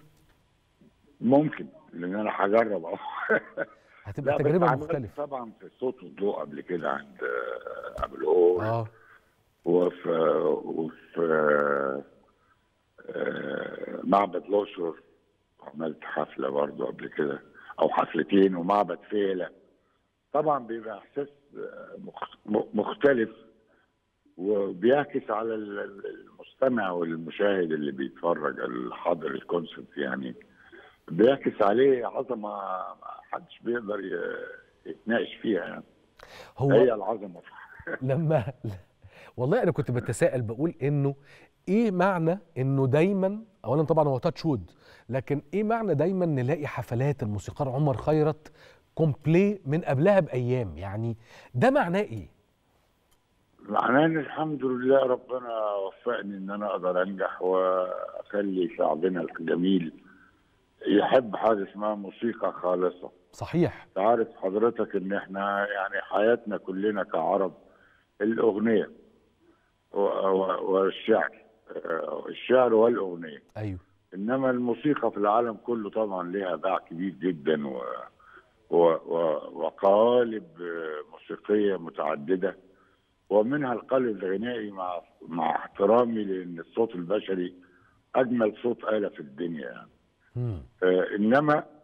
ممكن لان انا هجرب اهو هتبقى لا، بس تجربه عملت مختلفه طبعا في الصوت والضوء قبل كده عند آه، ابو الهول اه وفي وفي آه، معبد الاقصر عملت حفله برضه قبل كده او حفلتين ومعبد فيلة طبعا بيبقى احساس آه، مخ- م- مختلف وبيعكس على ال- ال- المستمع والمشاهد اللي بيتفرج الحاضر الكونسرت يعني بيعكس عليه عظمه ما حدش بيقدر ي- يتناقش فيها يعني هو هي العظمه لما والله انا كنت بتساءل بقول انه ايه معنى انه دايما اولا طبعا هو تاتش وود لكن ايه معنى دايما نلاقي حفلات الموسيقار عمر خيرت كومبلي من قبلها بايام يعني ده معناه ايه معناه ان الحمد لله ربنا وفقني ان انا اقدر انجح واخلي شعبنا الجميل يحب حاجه اسمها موسيقى خالصه صحيح تعرف حضرتك ان احنا يعني حياتنا كلنا كعرب الاغنيه و- و- والشعر آه، الشعر والاغنيه ايوه انما الموسيقى في العالم كله طبعا لها باع كبير جدا و... و... و... وقوالب آه، موسيقيه متعدده ومنها القالب الغنائي مع مع احترامي لان الصوت البشري اجمل صوت آلة في الدنيا يعني مم. آه انما آه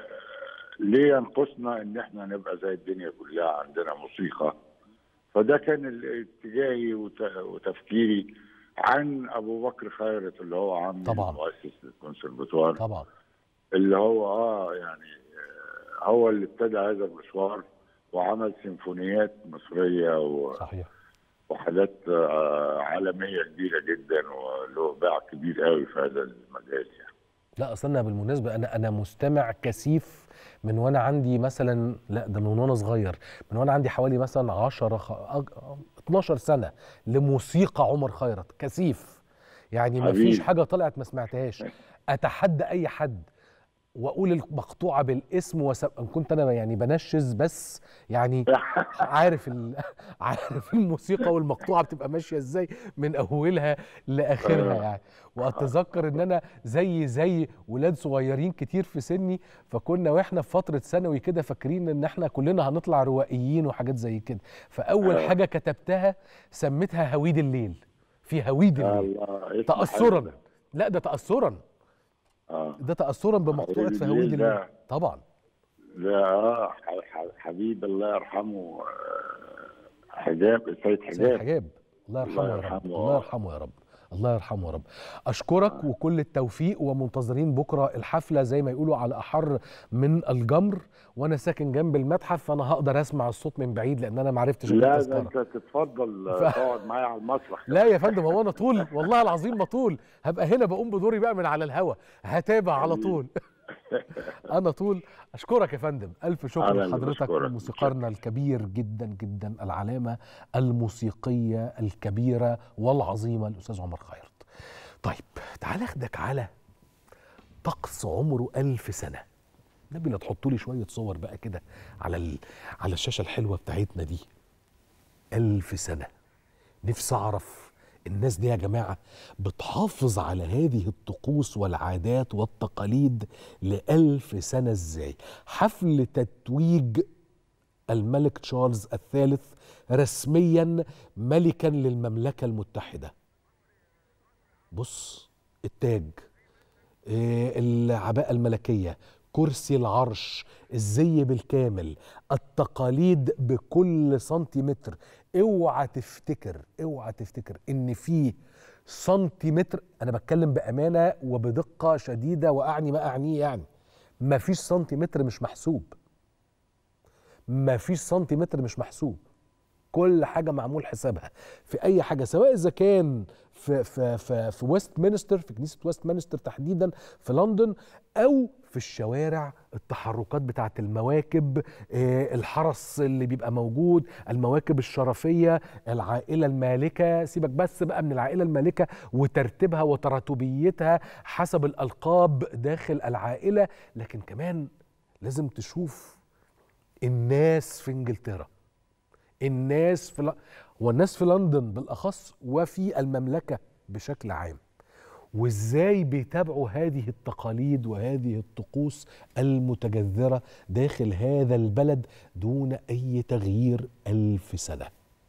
ليه ينقصنا ان احنا نبقى زي الدنيا كلها عندنا موسيقى فده كان ال- اتجاهي وت- وتفكيري عن ابو بكر خيرت اللي هو عمي طبعاً. مؤسس الكونسرفتوار طبعا اللي هو اه يعني آه هو اللي ابتدى هذا المشوار وعمل سيمفونيات مصريه و- صحيح وحاجات آه عالميه كبيره جدا وله باع كبير قوي في هذا المجال يعني لا اصل انا بالمناسبه انا انا مستمع كثيف من وانا عندي مثلا لا ده من وانا صغير من وانا عندي حوالي مثلا 10 خ... أج- 12 سنه لموسيقى عمر خيرت كثيف يعني ما فيش حبيبي. حاجه طلعت ما سمعتهاش اتحدى اي حد واقول المقطوعه بالاسم وس... إن كنت انا يعني بنشز بس يعني عارف ال... عارف الموسيقى والمقطوعه بتبقى ماشيه ازاي من اولها لاخرها يعني واتذكر ان انا زي زي ولاد صغيرين كتير في سني فكنا واحنا في فتره ثانوي كده فاكرين ان احنا كلنا هنطلع روائيين وحاجات زي كده فاول آه. حاجه كتبتها سميتها هويد الليل في هويد يا الليل الله اسم تاثرا حلو. لا ده تاثرا اه ده تاثرا بمقطوعه هويد في هويد الليل الليل ده. طبعا ده اه ح- ح- حبيب الله يرحمه آه، حجاب السيد سيد حجاب حجاب الله يرحمه الله يا رب يرحمه، الله آه. يرحمه يا رب الله يرحمه يا رب اشكرك وكل التوفيق ومنتظرين بكره الحفله زي ما يقولوا على احر من الجمر وانا ساكن جنب المتحف فانا هقدر اسمع الصوت من بعيد لان انا ما عرفتش أجيب لا ده تذكرة. انت تتفضل ف- آه، تقعد معايا على المسرح لا يا فندم هو انا طول والله العظيم ما طول هبقى هنا بقوم بدوري بقى من على الهوا هتابع على طول انا طول اشكرك يا فندم الف شكر أنا اللي لحضرتك بشكرك. موسيقارنا الكبير جدا جدا العلامه الموسيقيه الكبيره والعظيمه الاستاذ عمر خيرت طيب تعال اخدك على طقس عمره ألف سنه نبي لا تحطوا لي شويه صور بقى كده على ال... على الشاشه الحلوه بتاعتنا دي ألف سنه نفسي اعرف الناس دي يا جماعه بتحافظ على هذه الطقوس والعادات والتقاليد لألف سنه ازاي حفل تتويج الملك تشارلز الثالث رسميا ملكا للمملكه المتحده بص التاج آه، العباءة الملكية كرسي العرش الزي بالكامل التقاليد بكل سنتيمتر اوعى تفتكر اوعى تفتكر ان في سنتيمتر انا بتكلم بامانه وبدقه شديده واعني ما اعنيه يعني ما فيش سنتيمتر مش محسوب ما فيش سنتيمتر مش محسوب كل حاجه معمول حسابها في اي حاجه سواء اذا كان في في في, في ويست مينستر في كنيسه ويست مينستر تحديدا في لندن او في الشوارع التحركات بتاعه المواكب آه، الحرس اللي بيبقى موجود المواكب الشرفيه العائله المالكه سيبك بس بقى من العائله المالكه وترتيبها وتراتبيتها حسب الالقاب داخل العائله لكن كمان لازم تشوف الناس في انجلترا الناس في ل... والناس في لندن بالاخص وفي المملكه بشكل عام وازاي بيتابعوا هذه التقاليد وهذه الطقوس المتجذره داخل هذا البلد دون اي تغيير الف سنه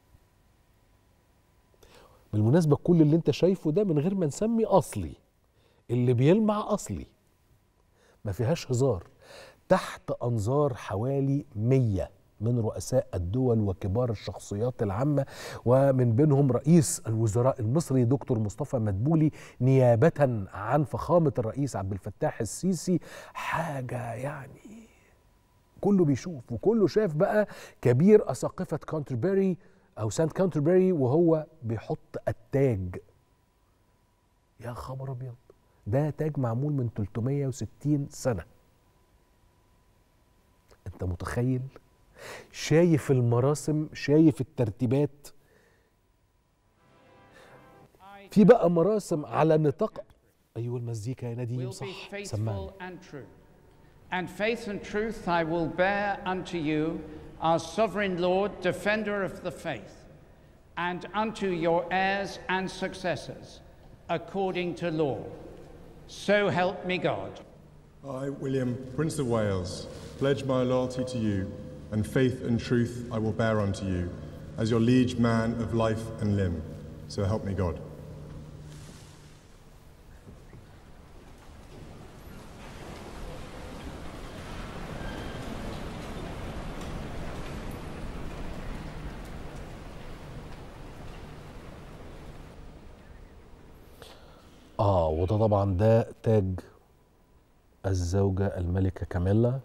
بالمناسبه كل اللي انت شايفه ده من غير ما نسمي اصلي اللي بيلمع اصلي ما فيهاش هزار تحت انظار حوالي 100 من رؤساء الدول وكبار الشخصيات العامة ومن بينهم رئيس الوزراء المصري دكتور مصطفى مدبولي نيابة عن فخامة الرئيس عبد الفتاح السيسي حاجة يعني كله بيشوف وكله شاف بقى كبير أساقفة كانتربري أو سانت كانتربري وهو بيحط التاج يا خبر أبيض ده تاج معمول من 360 سنة أنت متخيل؟ شايف المراسم شايف الترتيبات في بقى مراسم على نطاق ايوه المزيكا يا نديم will be صح سمعني faithful and true. And faith and truth I will bear unto you, our sovereign Lord, defender of the faith, and unto your heirs and successors, according to law. So help me God. I, William, Prince of Wales, pledge my loyalty to you, and faith and truth I will bear unto you, as your liege man of life and limb. So help me God. اه وده طبعا ده تاج الزوجة الملكة كاميلا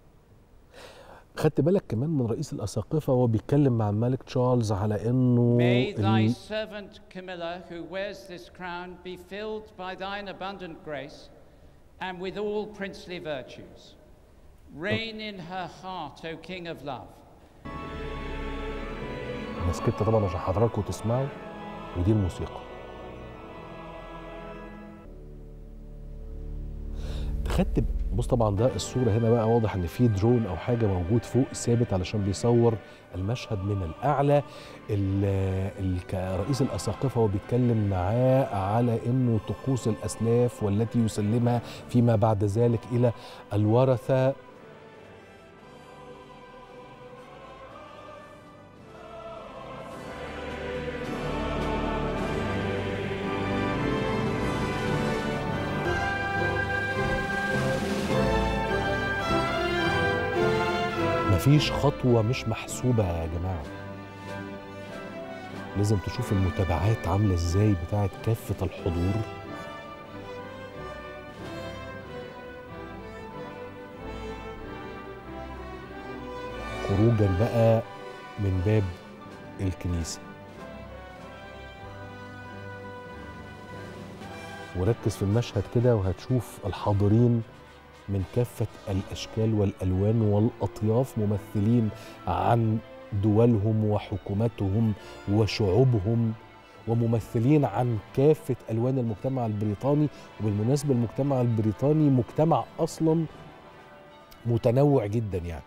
خدت بالك كمان من رئيس الأساقفة وهو بيتكلم مع الملك تشارلز على إنه May thy ال- servant Camilla, who wears this crown, be filled by thine abundant grace and with all princely virtues. Reign in her heart, O King of love. أنا سكت طبعا عشان حضراتكم تسمعوا ودي الموسيقى خدت بص طبعا ده الصورة هنا بقى واضح ان في درون او حاجة موجود فوق ثابت علشان بيصور المشهد من الاعلى ال- ال- كرئيس الاساقفة هو بيتكلم معاه على انه طقوس الاسلاف والتي يسلمها فيما بعد ذلك الى الورثة مفيش خطوة مش محسوبة يا جماعة لازم تشوف المتابعات عاملة ازاي بتاعت كافة الحضور خروجا بقى من باب الكنيسة وركز في المشهد كده وهتشوف الحاضرين من كافة الأشكال والألوان والأطياف ممثلين عن دولهم وحكوماتهم وشعوبهم وممثلين عن كافة ألوان المجتمع البريطاني وبالمناسبة المجتمع البريطاني مجتمع أصلا متنوع جدا يعني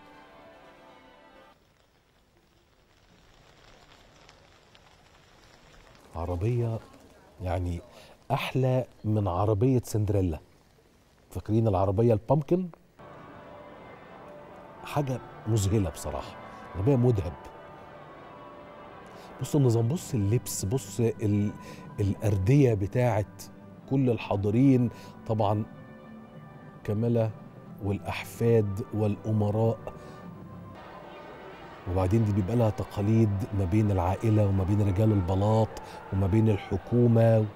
عربية يعني أحلى من عربية سندريلا فاكرين العربية البامكن حاجة مذهلة بصراحة عربية مذهب بص النظام بص اللبس بص ال... الأردية بتاعت كل الحاضرين طبعا كاملة والأحفاد والأمراء وبعدين دي بيبقى لها تقاليد ما بين العائلة وما بين رجال البلاط وما بين الحكومة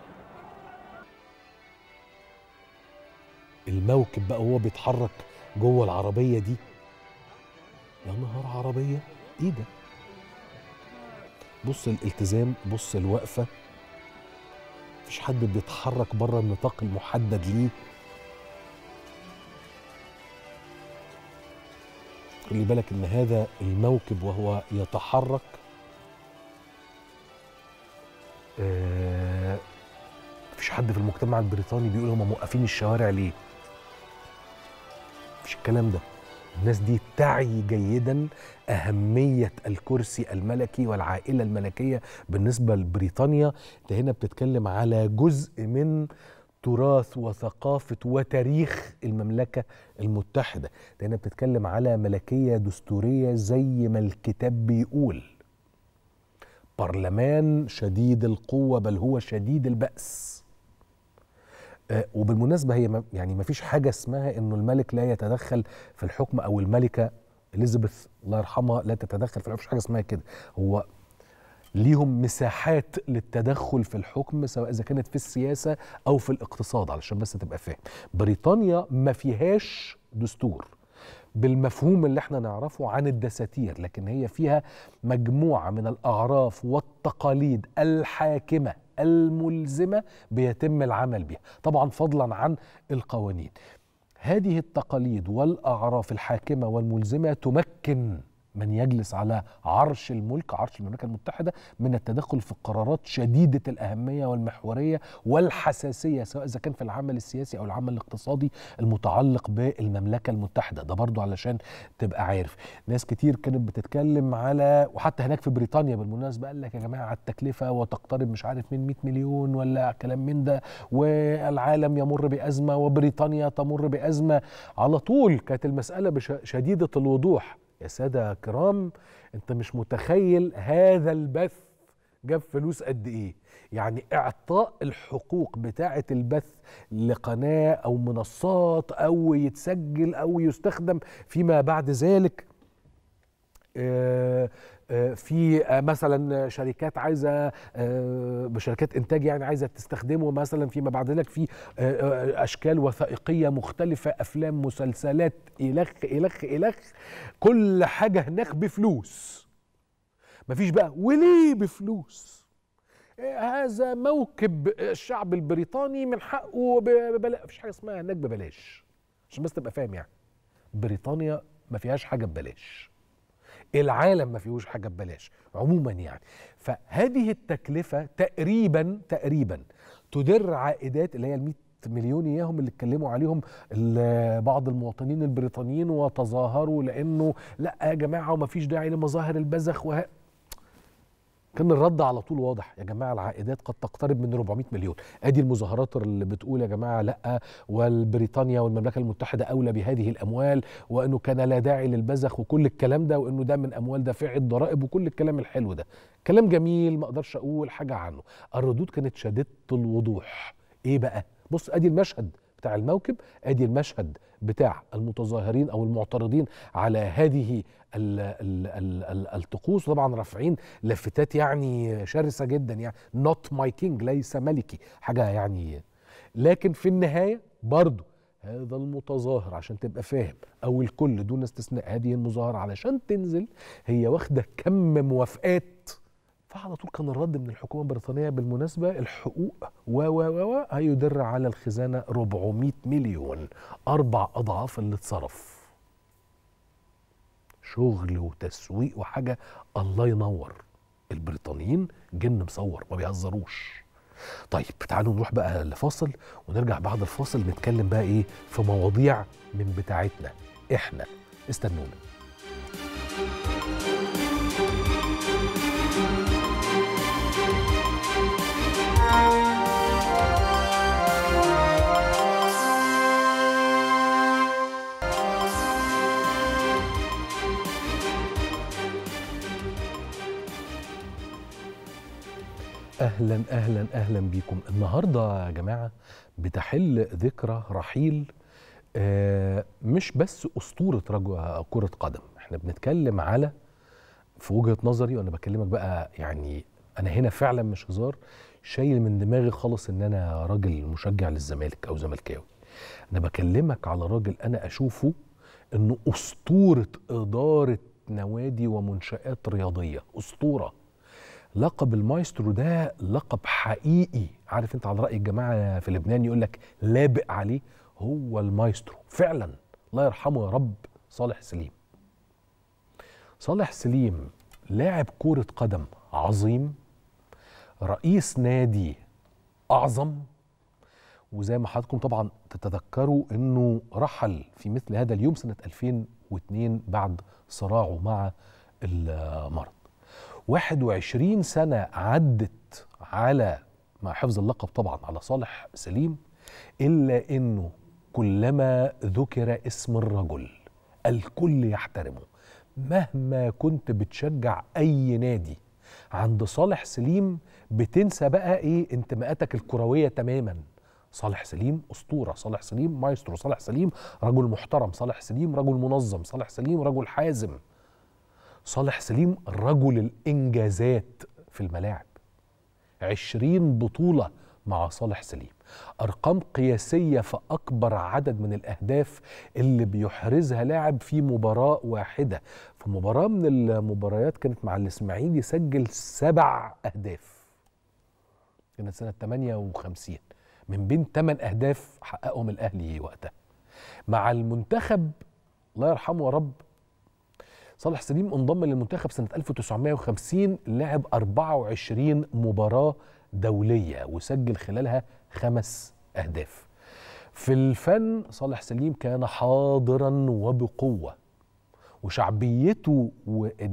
الموكب بقى وهو بيتحرك جوه العربية دي يا نهار عربية ايه ده بص الالتزام بص الوقفة مفيش حد بيتحرك بره النطاق المحدد ليه خلي بالك ان هذا الموكب وهو يتحرك آه مفيش حد في المجتمع البريطاني بيقول هم موقفين الشوارع ليه مفيش الكلام ده الناس دي تعي جيدا أهمية الكرسي الملكي والعائلة الملكية بالنسبة لبريطانيا انت هنا بتتكلم على جزء من تراث وثقافة وتاريخ المملكة المتحدة انت هنا بتتكلم على ملكية دستورية زي ما الكتاب بيقول برلمان شديد القوة بل هو شديد البأس آه، وبالمناسبة هي ما- يعني ما فيش حاجة اسمها انه الملك لا يتدخل في الحكم او الملكة اليزابيث الله يرحمها لا تتدخل في الحكم مفيش حاجة اسمها كده هو ليهم مساحات للتدخل في الحكم سواء اذا كانت في السياسه او في الاقتصاد علشان بس تبقى فاهم بريطانيا ما فيهاش دستور بالمفهوم اللي احنا نعرفه عن الدساتير لكن هي فيها مجموعه من الاعراف والتقاليد الحاكمه الملزمه بيتم العمل بها طبعا فضلا عن القوانين هذه التقاليد والاعراف الحاكمه والملزمه تمكن من يجلس على عرش الملك عرش المملكه المتحده من التدخل في القرارات شديده الاهميه والمحوريه والحساسيه سواء اذا كان في العمل السياسي او العمل الاقتصادي المتعلق بالمملكه المتحده ده برضو علشان تبقى عارف ناس كتير كانت بتتكلم على وحتى هناك في بريطانيا بالمناسبه قال لك يا جماعه التكلفه وتقترب مش عارف من 100 مليون ولا كلام من ده والعالم يمر بازمه وبريطانيا تمر بازمه على طول كانت المساله بش- شديده الوضوح يا ساده كرام انت مش متخيل هذا البث جاب فلوس قد ايه يعني اعطاء الحقوق بتاعه البث لقناه او منصات او يتسجل او يستخدم فيما بعد ذلك آه، آه، في آه، مثلا شركات عايزه آه، بشركات انتاج يعني عايزه تستخدمه مثلا فيما بعد ذلك في آه، آه، اشكال وثائقيه مختلفه افلام مسلسلات الخ الخ الخ كل حاجه هناك بفلوس مفيش بقى وليه بفلوس آه، هذا موكب الشعب البريطاني من حقه ببلاش مفيش حاجه اسمها هناك ببلاش عشان بس تبقى فاهم يعني بريطانيا ما فيهاش حاجه ببلاش العالم ما فيهوش حاجه ببلاش عموما يعني فهذه التكلفه تقريبا تقريبا تدر عائدات اللي هي ال 100 مليون اياهم اللي اتكلموا عليهم ال- بعض المواطنين البريطانيين وتظاهروا لانه لا يا جماعه وما فيش داعي لمظاهر البذخ وه... كان الرد على طول واضح يا جماعه العائدات قد تقترب من 400 مليون ادي المظاهرات اللي بتقول يا جماعه لا والبريطانيا والمملكه المتحده اولى بهذه الاموال وانه كان لا داعي للبذخ وكل الكلام ده وانه ده من اموال دافعي الضرائب وكل الكلام الحلو ده كلام جميل ما اقدرش اقول حاجه عنه الردود كانت شديده الوضوح ايه بقى بص ادي المشهد بتاع الموكب ادي المشهد بتاع المتظاهرين او المعترضين على هذه ال ال ال ال الطقوس طبعا رافعين لافتات يعني شرسه جدا يعني نوت ماي كينج ليس ملكي حاجه يعني لكن في النهايه برضه هذا المتظاهر عشان تبقى فاهم او الكل دون استثناء هذه المظاهره علشان تنزل هي واخده كم موافقات فعلى طول كان الرد من الحكومه البريطانيه بالمناسبه الحقوق و و و و هيدر على الخزانه 400 مليون اربع اضعاف اللي اتصرف شغل وتسويق وحاجه الله ينور البريطانيين جن مصور ما بيهزروش طيب تعالوا نروح بقى لفاصل ونرجع بعد الفاصل نتكلم بقى ايه في مواضيع من بتاعتنا احنا استنونا اهلا اهلا اهلا بيكم النهارده يا جماعه بتحل ذكرى رحيل آه، مش بس اسطوره رجل كره قدم احنا بنتكلم على في وجهه نظري وانا بكلمك بقى يعني انا هنا فعلا مش هزار شايل من دماغي خالص ان انا راجل مشجع للزمالك او زملكاوي انا بكلمك على راجل انا اشوفه انه اسطوره اداره نوادي ومنشات رياضيه اسطوره لقب المايسترو ده لقب حقيقي عارف انت على راي الجماعه في لبنان يقول لك لابق عليه هو المايسترو فعلا الله يرحمه يا رب صالح سليم صالح سليم لاعب كرة قدم عظيم رئيس نادي أعظم وزي ما حضراتكم طبعا تتذكروا انه رحل في مثل هذا اليوم سنة 2002 بعد صراعه مع المرض 21 سنة عدت على مع حفظ اللقب طبعا على صالح سليم إلا أنه كلما ذكر اسم الرجل الكل يحترمه مهما كنت بتشجع أي نادي عند صالح سليم بتنسى بقى إيه انتماءاتك الكروية تماما صالح سليم أسطورة صالح سليم مايسترو صالح سليم رجل محترم صالح سليم رجل منظم صالح سليم رجل حازم صالح سليم رجل الإنجازات في الملاعب عشرين بطولة مع صالح سليم أرقام قياسية في أكبر عدد من الأهداف اللي بيحرزها لاعب في مباراة واحدة في مباراة من المباريات كانت مع الإسماعيلي سجل سبع أهداف كانت سنة 58 من بين 8 أهداف حققهم الأهلي وقتها مع المنتخب الله يرحمه يا رب صالح سليم انضم للمنتخب سنة 1950 لعب 24 مباراة دولية وسجل خلالها خمس أهداف في الفن صالح سليم كان حاضرا وبقوة وشعبيته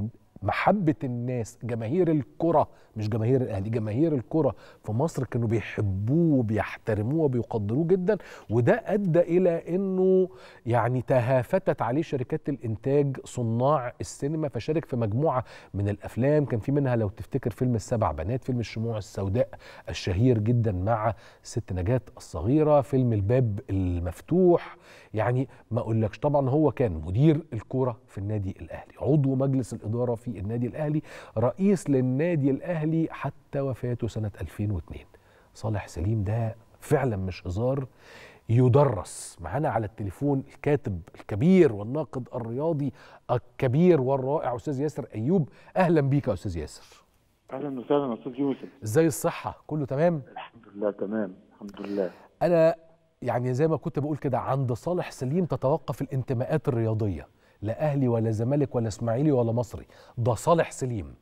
محبه الناس جماهير الكره مش جماهير الاهلي جماهير الكره في مصر كانوا بيحبوه وبيحترموه وبيقدروه جدا وده ادى الى انه يعني تهافتت عليه شركات الانتاج صناع السينما فشارك في مجموعه من الافلام كان في منها لو تفتكر فيلم السبع بنات فيلم الشموع السوداء الشهير جدا مع ست نجاة الصغيره فيلم الباب المفتوح يعني ما اقولكش طبعا هو كان مدير الكوره في النادي الاهلي عضو مجلس الاداره في النادي الاهلي رئيس للنادي الاهلي حتى وفاته سنه 2002 صالح سليم ده فعلا مش هزار يدرس معانا على التليفون الكاتب الكبير والناقد الرياضي الكبير والرائع استاذ ياسر ايوب اهلا بيك يا استاذ ياسر اهلا وسهلا يا استاذ يوسف ازاي الصحه كله تمام الحمد لله تمام الحمد لله انا يعني زي ما كنت بقول كده عند صالح سليم تتوقف الانتماءات الرياضيه لا اهلي ولا زمالك ولا اسماعيلي ولا مصري ده صالح سليم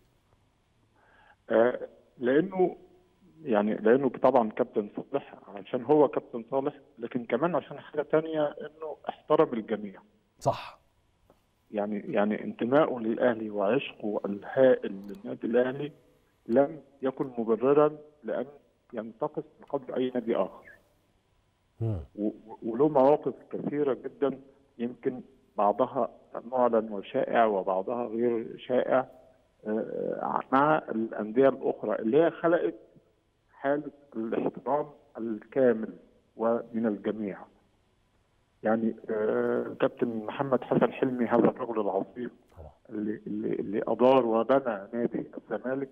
آه لانه يعني لانه طبعا كابتن صالح عشان هو كابتن صالح لكن كمان عشان حاجه تانية انه احترم الجميع صح يعني يعني انتمائه للاهلي وعشقه الهائل للنادي الاهلي لم يكن مبررا لان ينتقص من قدر اي نادي اخر مم. و- و- وله مواقف كثيره جدا يمكن بعضها معلن وشائع وبعضها غير شائع آه، مع الانديه الاخرى اللي هي خلقت حاله الاحترام الكامل ومن الجميع. يعني آه، كابتن محمد حسن حلمي هذا الرجل العظيم طبعا. اللي اللي اللي ادار وبنى نادي الزمالك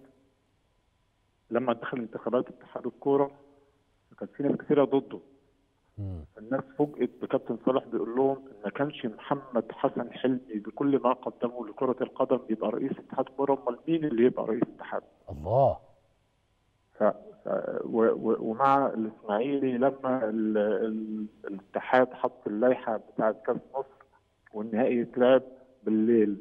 لما دخل انتخابات اتحاد الكوره كانت في ناس كثيره ضده مم. الناس فوجئت بكابتن صالح بيقول لهم ان ما كانش محمد حسن حلمي بكل ما قدمه لكره القدم يبقى رئيس اتحاد كوره امال مين اللي يبقى رئيس اتحاد؟ الله ف... ف... و... و... ومع الاسماعيلي لما ال... ال... الاتحاد حط اللائحه بتاعه كاس مصر والنهائي يتلعب بالليل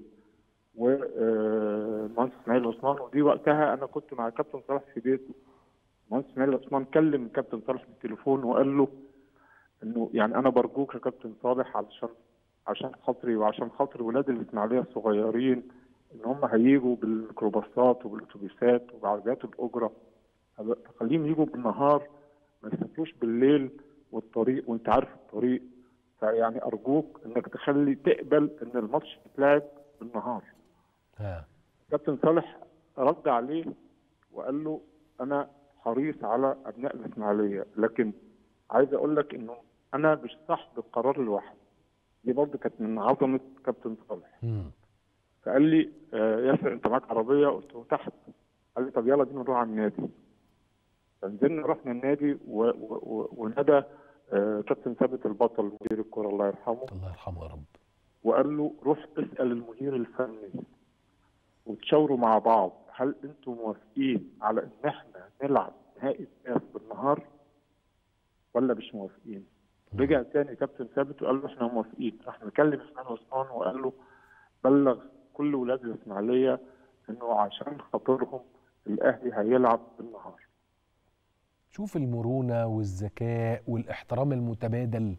ومهندس اسماعيل عثمان ودي وقتها انا كنت مع كابتن صالح في بيته مهندس اسماعيل عثمان كلم كابتن صالح بالتليفون وقال له انه يعني انا برجوك يا كابتن صالح علشان عشان خاطري وعشان خاطر ولاد الاسماعيليه الصغيرين ان هم هيجوا بالميكروباصات وبالاتوبيسات وبعربيات الاجره خليهم يجوا بالنهار ما يسافروش بالليل والطريق وانت عارف الطريق فيعني ارجوك انك تخلي تقبل ان الماتش يتلعب بالنهار ها كابتن صالح رد عليه وقال له انا حريص على ابناء الاسماعيليه لكن عايز اقول لك انه انا مش صاحب القرار لوحدي دي برضه كانت من عظمه كابتن صالح مم. فقال لي آه ياسر انت معاك عربيه قلت له تحت قال لي طب يلا بينا نروح على النادي فنزلنا رحنا النادي و- و- و- وندى آه كابتن ثابت البطل مدير الكوره الله يرحمه الله يرحمه يا رب وقال له روح اسال المدير الفني وتشاوروا مع بعض هل انتم موافقين على ان احنا نلعب نهائي الكاس بالنهار ولا مش موافقين؟ رجع تاني كابتن ثابت وقال له احنا موافقين راح مكلم اسماعيل عثمان وقال له بلغ كل ولاد الاسماعيليه انه عشان خاطرهم الاهلي هيلعب بالنهار شوف المرونه والذكاء والاحترام المتبادل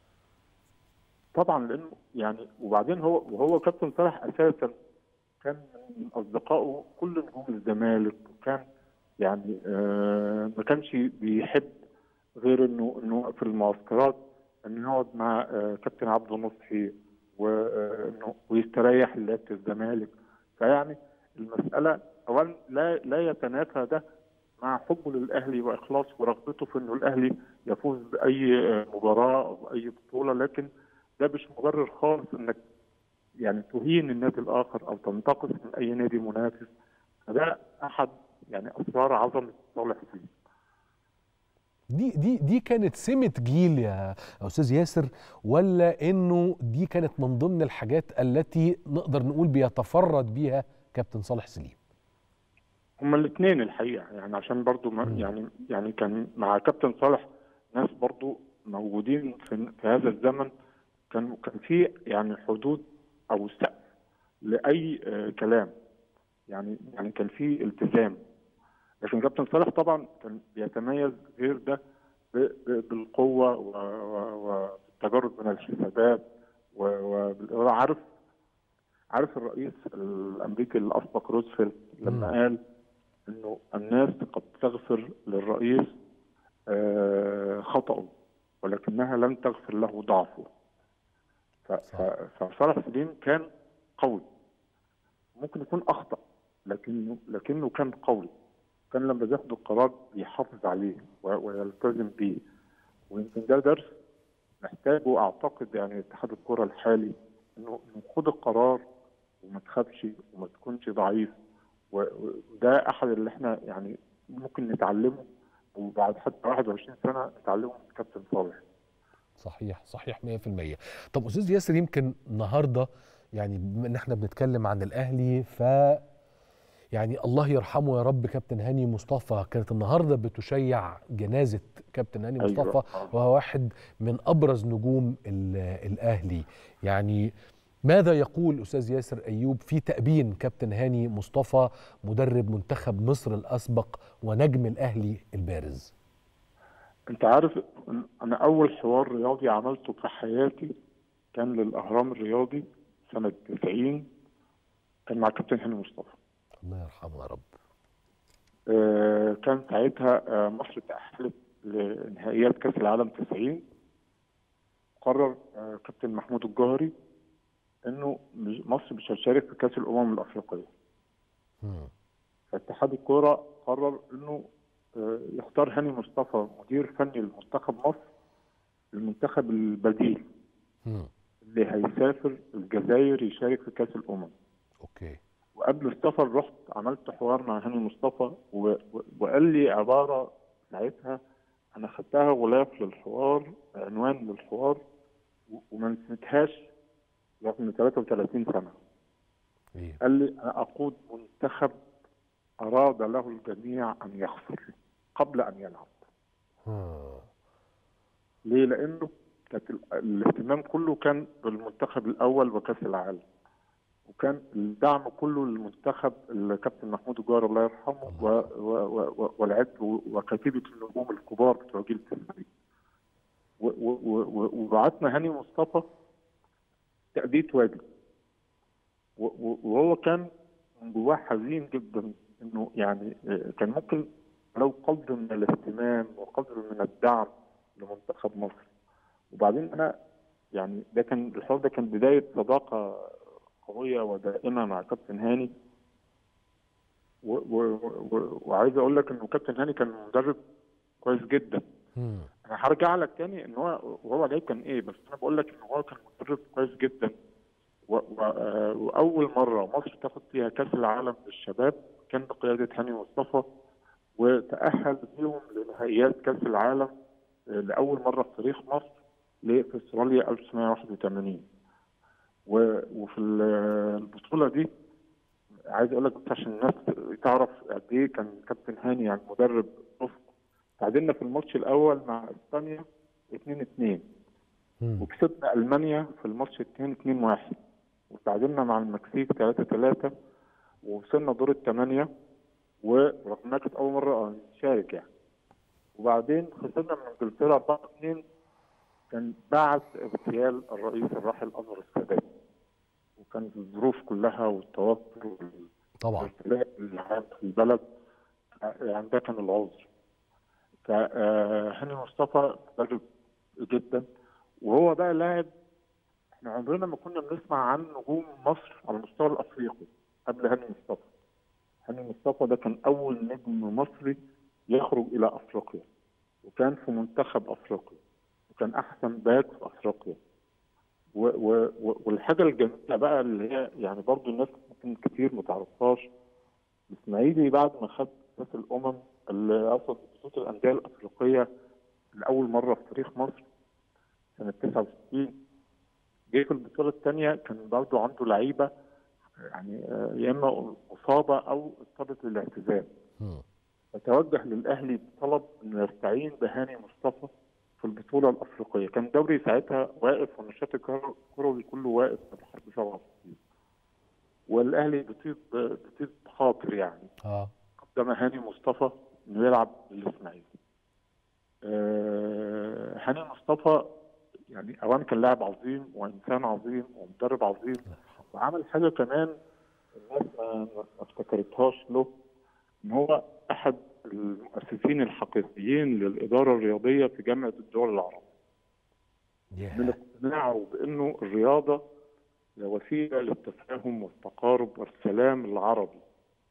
طبعا لانه يعني وبعدين هو وهو كابتن صالح اساسا كان من اصدقائه كل نجوم الزمالك وكان يعني آه ما كانش بيحب غير انه انه في المعسكرات انه يقعد مع آه كابتن عبده نصحي وانه ويستريح لعيبه الزمالك فيعني المساله اولا لا لا يتنافى ده مع حبه للاهلي واخلاصه ورغبته في انه الاهلي يفوز باي آه، مباراه او باي بطوله لكن ده مش مبرر خالص انك يعني تهين النادي الاخر او تنتقص من اي نادي منافس فده احد يعني اسرار عظمه صالح سليم دي دي دي كانت سمة جيل يا استاذ ياسر ولا انه دي كانت من ضمن الحاجات التي نقدر نقول بيتفرد بيها كابتن صالح سليم هما الاثنين الحقيقه يعني عشان برضو ما يعني يعني كان مع كابتن صالح ناس برضو موجودين في, في هذا الزمن كان كان في يعني حدود او سقف لاي آه كلام يعني يعني كان في التزام لكن كابتن صالح طبعا كان بيتميز غير ده ب- ب- بالقوه و- و- والتجرد من الحسابات و- و- عارف عارف الرئيس الامريكي الاسبق روزفلت لما مم. قال انه الناس قد تغفر للرئيس آه، خطأه ولكنها لن تغفر له ضعفه ف- ف- فصالح سليم كان قوي ممكن يكون اخطا لكنه لكنه كان قوي كان لما بياخد القرار بيحافظ عليه و- ويلتزم بيه ويمكن ده درس محتاجه اعتقد يعني اتحاد الكره الحالي انه إنه خد القرار وما تخافش وما تكونش ضعيف و- وده احد اللي احنا يعني ممكن نتعلمه وبعد حتى 21 سنه نتعلمه من كابتن صالح صحيح صحيح 100% طب استاذ ياسر يمكن النهارده يعني بما ان احنا بنتكلم عن الاهلي ف يعني الله يرحمه يا رب كابتن هاني مصطفى كانت النهارده بتشيع جنازه كابتن هاني أيوة. مصطفى وهو واحد من ابرز نجوم ال- الاهلي يعني ماذا يقول استاذ ياسر ايوب في تأبين كابتن هاني مصطفى مدرب منتخب مصر الاسبق ونجم الاهلي البارز انت عارف انا اول حوار رياضي عملته في حياتي كان للاهرام الرياضي سنه 90 كان مع كابتن هاني مصطفى الله يرحمه يا رب آه، كان ساعتها آه، مصر تأهلت لنهائيات كأس العالم 90 قرر آه، كابتن محمود الجوهري انه مش- مصر مش هتشارك في كأس الأمم الأفريقية مم. فاتحاد الكورة قرر انه آه، يختار هاني مصطفى مدير فني لمنتخب مصر المنتخب البديل مم. اللي هيسافر الجزائر يشارك في كأس الأمم اوكي وقبل السفر رحت عملت حوار مع هاني مصطفى و... و... وقال لي عبارة ساعتها أنا خدتها غلاف للحوار عنوان للحوار و... وما نسيتهاش رغم 33 سنة ايه قال لي أنا أقود منتخب أراد له الجميع أن يخسر قبل أن يلعب ها. ليه؟ لأنه كانت ال- الاهتمام كله كان بالمنتخب الأول وكأس العالم وكان الدعم كله للمنتخب الكابتن محمود الجوهر الله يرحمه و- و- و- و- والعد وكتيبة النجوم الكبار بتوع جيل التسعين و- و- و- وبعتنا هاني مصطفى تأدية واجب و- و- وهو كان من جواه حزين جدا انه يعني آه، كان ممكن لو قدر من الاهتمام وقدر من الدعم لمنتخب مصر وبعدين انا يعني ده كان الحوار ده كان بدايه صداقه قويه ودائمه مع كابتن هاني و و و وعايز اقول لك انه كابتن هاني كان مدرب كويس جدا مم. انا هرجع لك تاني ان هو وهو لعيب كان ايه بس انا بقول لك ان هو كان مدرب كويس جدا و و آه، واول مره مصر تاخد فيها كاس العالم للشباب كان بقياده هاني مصطفى وتاهل بيهم لنهائيات كاس العالم آه، لاول مره في تاريخ مصر ل- في استراليا 1981 و- وفي ال- البطوله دي عايز اقول لك بس عشان الناس تعرف قد ايه كان كابتن هاني يعني مدرب افق تعادلنا في الماتش الاول مع اسبانيا 2 2 مم. وكسبنا المانيا في الماتش الثاني 2 1 وتعادلنا مع المكسيك 3 3 ووصلنا دور الثمانيه ورغم انها كانت اول مره نشارك يعني وبعدين خسرنا من انجلترا 4 2 كان بعد اغتيال الرئيس الراحل انور السادات وكانت الظروف كلها والتوتر وال- طبعا الارتباك العام في البلد يعني ده كان العذر فهاني مصطفى مدرب جدا وهو بقى لاعب احنا عمرنا ما كنا بنسمع عن نجوم مصر على المستوى الافريقي قبل هاني مصطفى هاني مصطفى ده كان اول نجم مصري يخرج الى افريقيا وكان في منتخب افريقيا وكان احسن باك في افريقيا و و و والحاجه الجميله بقى اللي هي يعني برضو الناس ممكن كتير ما تعرفهاش الاسماعيلي بعد ما خد كاس الامم اللي اقصد بطوله الانديه الافريقيه لاول مره في تاريخ مصر سنه 69 جه في البطوله الثانيه كان برضو عنده لعيبه يعني آه، يا اما مصابه او اضطرت للاعتزال مم. فتوجه للاهلي بطلب انه يستعين بهاني مصطفى في البطوله الافريقيه كان الدوري ساعتها واقف والنشاط الكرو- الكروي كله واقف في حرب 67 والاهلي بطيب بطيب خاطر يعني اه قدم هاني مصطفى انه يلعب للاسماعيلي آه، هاني مصطفى يعني اولا كان لاعب عظيم وانسان عظيم ومدرب عظيم وعمل حاجه كمان الناس ما ما افتكرتهاش له ان هو احد المؤسسين الحقيقيين للاداره الرياضيه في جامعه الدول العربيه من اقتناعه بانه الرياضه هي وسيله للتفاهم والتقارب والسلام العربي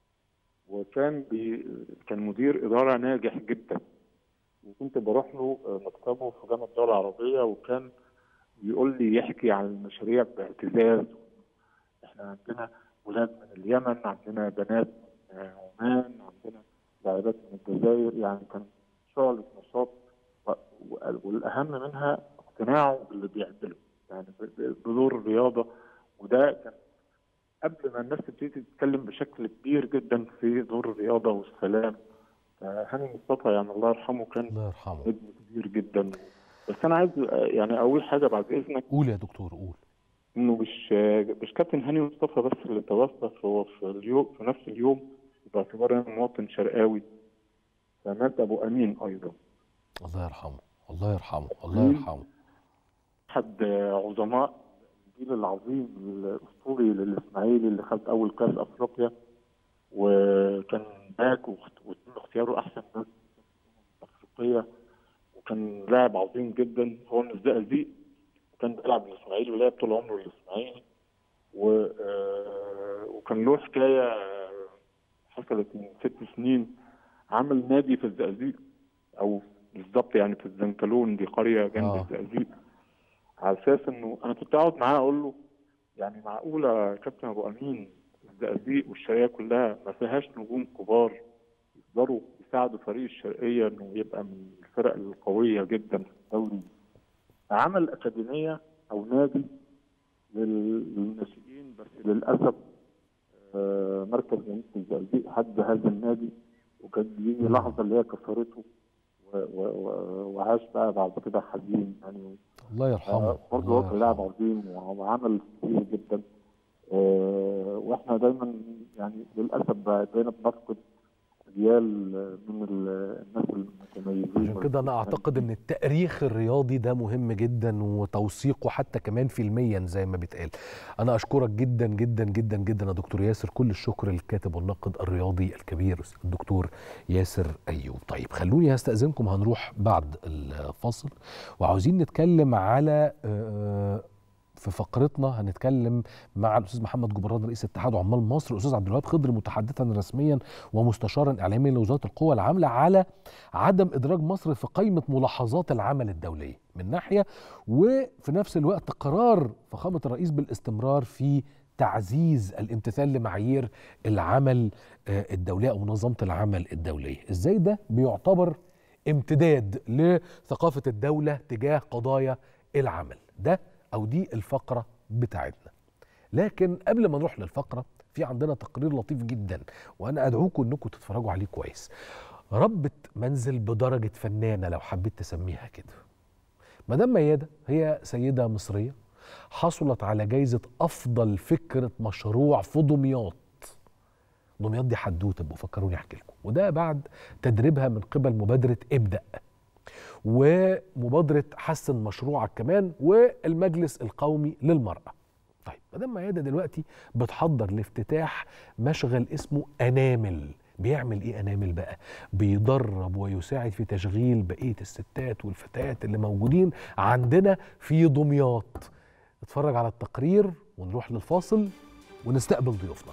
وكان بي كان مدير اداره ناجح جدا وكنت بروح له مكتبه في جامعه الدول العربيه وكان بيقول لي يحكي عن المشاريع باعتزاز احنا عندنا ولاد من اليمن عندنا بنات من عمان عندنا لاعبات من الجزائر يعني كان شغل نشاط و- و- والاهم منها اقتناعه باللي بيعمله يعني ب- بدور الرياضه وده كان قبل ما الناس تبتدي تتكلم بشكل كبير جدا في دور الرياضه والسلام آه، هاني مصطفى يعني الله يرحمه كان الله يرحمه نجم كبير جدا بس انا عايز آه، يعني اول حاجه بعد اذنك قول يا دكتور قول انه مش آه، مش كابتن هاني مصطفى بس اللي توفى هو في اليوم في نفس اليوم باعتبار انا مواطن شرقاوي فمات ابو امين ايضا الله يرحمه الله يرحمه الله يرحمه احد آه، عظماء الجيل العظيم الاسطوري للاسماعيلي اللي خد اول كاس افريقيا وكان باك واخت- وتم اختياره احسن ناس افريقيه وكان لاعب عظيم جدا هو من الزقازيق وكان بيلعب الاسماعيلي ولعب طول عمره الاسماعيلي و آه، وكان له حكايه آه، حصلت من ست سنين عمل نادي في الزقازيق او بالظبط يعني في الزنكلون دي قريه جنب آه. الزقازيق على اساس انه انا كنت اقعد معاه اقول له يعني معقوله يا كابتن ابو امين الزقازيق والشرقيه كلها ما فيهاش نجوم كبار يقدروا يساعدوا فريق الشرقيه انه يبقى من الفرق القويه جدا في الدوري عمل اكاديميه او نادي لل- للناشئين بس للاسف آه، مركز جمهوريه الزقازيق حد هذا النادي وكانت بيجي لحظه اللي هي كسرته و- و- و- وعاش بقى بعد كده حزين يعني الله يرحمه برضه هو الله كان لاعب يرحمه. عظيم وعمل كتير جدا آه، واحنا دايما يعني للاسف بقينا بنفقد اجيال من ال- الناس المتميزين عشان كده انا اعتقد ان التاريخ الرياضي ده مهم جدا وتوثيقه حتى كمان فيلميا زي ما بيتقال انا اشكرك جدا جدا جدا جدا يا دكتور ياسر كل الشكر للكاتب والناقد الرياضي الكبير الدكتور ياسر ايوب طيب خلوني هستاذنكم هنروح بعد الفاصل وعاوزين نتكلم على آه، في فقرتنا هنتكلم مع الاستاذ محمد جبران رئيس اتحاد عمال مصر الاستاذ عبد الوهاب خضر متحدثا رسميا ومستشارا اعلاميا لوزاره القوى العامله على عدم ادراج مصر في قائمه ملاحظات العمل الدوليه من ناحيه وفي نفس الوقت قرار فخامه الرئيس بالاستمرار في تعزيز الامتثال لمعايير العمل آه، الدوليه او منظمه العمل الدوليه ازاي ده بيعتبر امتداد لثقافه الدوله تجاه قضايا العمل ده او دي الفقره بتاعتنا لكن قبل ما نروح للفقره في عندنا تقرير لطيف جدا وانا ادعوكم انكم تتفرجوا عليه كويس ربة منزل بدرجة فنانة لو حبيت تسميها كده مدام ميادة هي سيدة مصرية حصلت على جايزة أفضل فكرة مشروع في دمياط دمياط دي حدوتة بقوا فكروني أحكي لكم وده بعد تدريبها من قبل مبادرة ابدأ ومبادرة حسن مشروعك كمان والمجلس القومي للمرأة طيب مدام ميادة دلوقتي بتحضر لافتتاح مشغل اسمه أنامل بيعمل ايه انامل بقى بيدرب ويساعد في تشغيل بقيه الستات والفتيات اللي موجودين عندنا في دمياط اتفرج على التقرير ونروح للفاصل ونستقبل ضيوفنا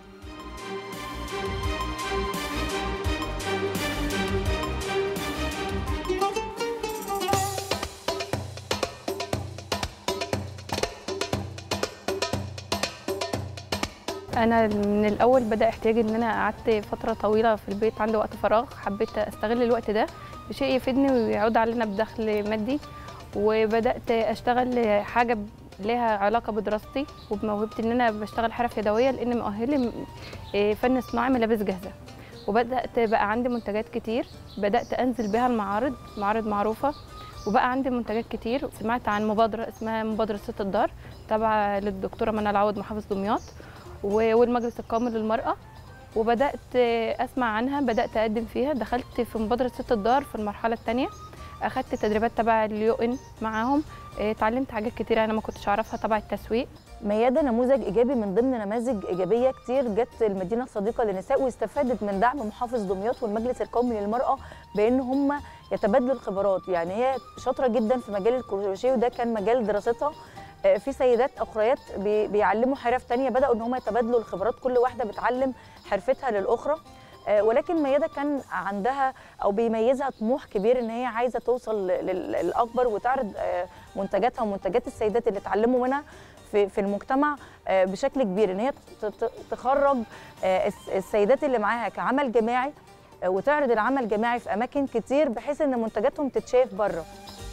انا من الاول بدا احتياجي ان انا قعدت فتره طويله في البيت عندي وقت فراغ حبيت استغل الوقت ده بشيء يفيدني ويعود علينا بدخل مادي وبدات اشتغل حاجه ليها علاقه بدراستي وبموهبتي ان انا بشتغل حرف يدويه لان مؤهلي م- إيه فن صناعي ملابس جاهزه وبدات بقى عندي منتجات كتير بدات انزل بيها المعارض معارض معروفه وبقى عندي منتجات كتير سمعت عن مبادره اسمها مبادره ست الدار تابعه للدكتوره منى العوض محافظ دمياط و- والمجلس القومي للمرأة وبدأت أسمع عنها بدأت أقدم فيها دخلت في مبادرة ست الدار في المرحلة الثانية اخدت تدريبات تبع اليو ان معاهم آه، اتعلمت حاجات كتير انا ما كنتش اعرفها تبع التسويق ميادة نموذج إيجابي من ضمن نماذج إيجابية كتير جت المدينة الصديقة للنساء واستفادت من دعم محافظ دمياط والمجلس القومي للمرأة بأن هم يتبادلوا الخبرات يعني هي شاطرة جدا في مجال الكروشيه وده كان مجال دراستها آه، في سيدات أخريات بي- بيعلموا حرف تانية بدأوا إن هم يتبادلوا الخبرات كل واحدة بتعلم حرفتها للأخرى آه، ولكن ميادة كان عندها أو بيميزها طموح كبير إن هي عايزة توصل لل- للأكبر وتعرض آه، منتجاتها ومنتجات السيدات اللي اتعلموا منها في في المجتمع آه، بشكل كبير ان هي ت- ت- تخرج آه، الس- السيدات اللي معاها كعمل جماعي آه، وتعرض العمل الجماعي في اماكن كتير بحيث ان منتجاتهم تتشاف بره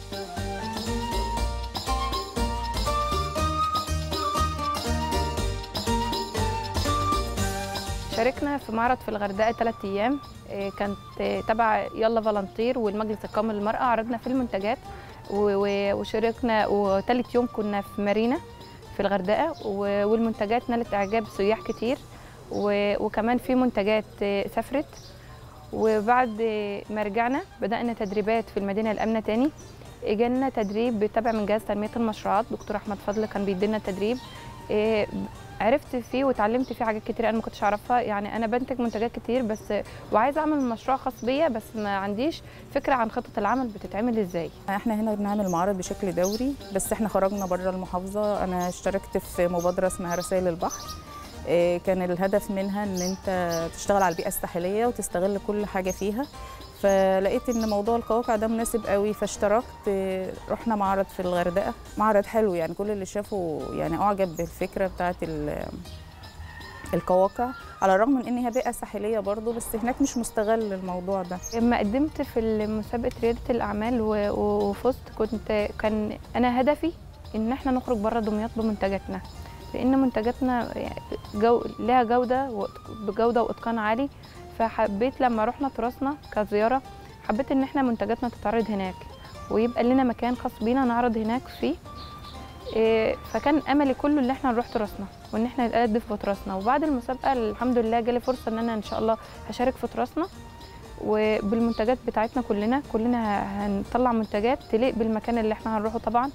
شاركنا في معرض في الغردقه ثلاث ايام إيه، كانت إيه، تبع يلا فالنتير والمجلس القومي للمراه عرضنا في المنتجات و- و- وشاركنا وثالث يوم كنا في مارينا في الغردقه و- والمنتجات نالت اعجاب سياح كتير و- وكمان في منتجات إيه، سافرت وبعد ما رجعنا بدانا تدريبات في المدينه الامنه تاني جالنا تدريب تبع من جهاز تنميه المشروعات دكتور احمد فضل كان بيدينا تدريب إيه، عرفت فيه وتعلمت فيه حاجات كتير انا ما كنتش اعرفها يعني انا بنتج منتجات كتير بس وعايزه اعمل مشروع خاص بيا بس ما عنديش فكره عن خطه العمل بتتعمل ازاي احنا هنا بنعمل معارض بشكل دوري بس احنا خرجنا بره المحافظه انا اشتركت في مبادره اسمها رسائل البحر إيه، كان الهدف منها ان انت تشتغل على البيئه الساحليه وتستغل كل حاجه فيها فلقيت ان موضوع القواقع ده مناسب قوي فاشتركت إيه، رحنا معرض في الغردقه معرض حلو يعني كل اللي شافه يعني اعجب بالفكره بتاعت ال- القواقع على الرغم من ان هي بيئه ساحليه برضو بس هناك مش مستغل الموضوع ده لما قدمت في مسابقه رياده الاعمال و- وفزت كنت كان انا هدفي ان احنا نخرج بره دمياط بمنتجاتنا لان منتجاتنا جو لها جوده وإت- بجوده واتقان عالي فحبيت لما رحنا تراثنا كزياره حبيت ان احنا منتجاتنا تتعرض هناك ويبقى لنا مكان خاص بينا نعرض هناك فيه إيه، فكان املي كله ان احنا نروح تراثنا وان احنا نقدم في تراثنا وبعد المسابقه الحمد لله جالي فرصه ان انا ان شاء الله هشارك في تراثنا وبالمنتجات بتاعتنا كلنا كلنا ه- هنطلع منتجات تليق بالمكان اللي احنا هنروحه طبعا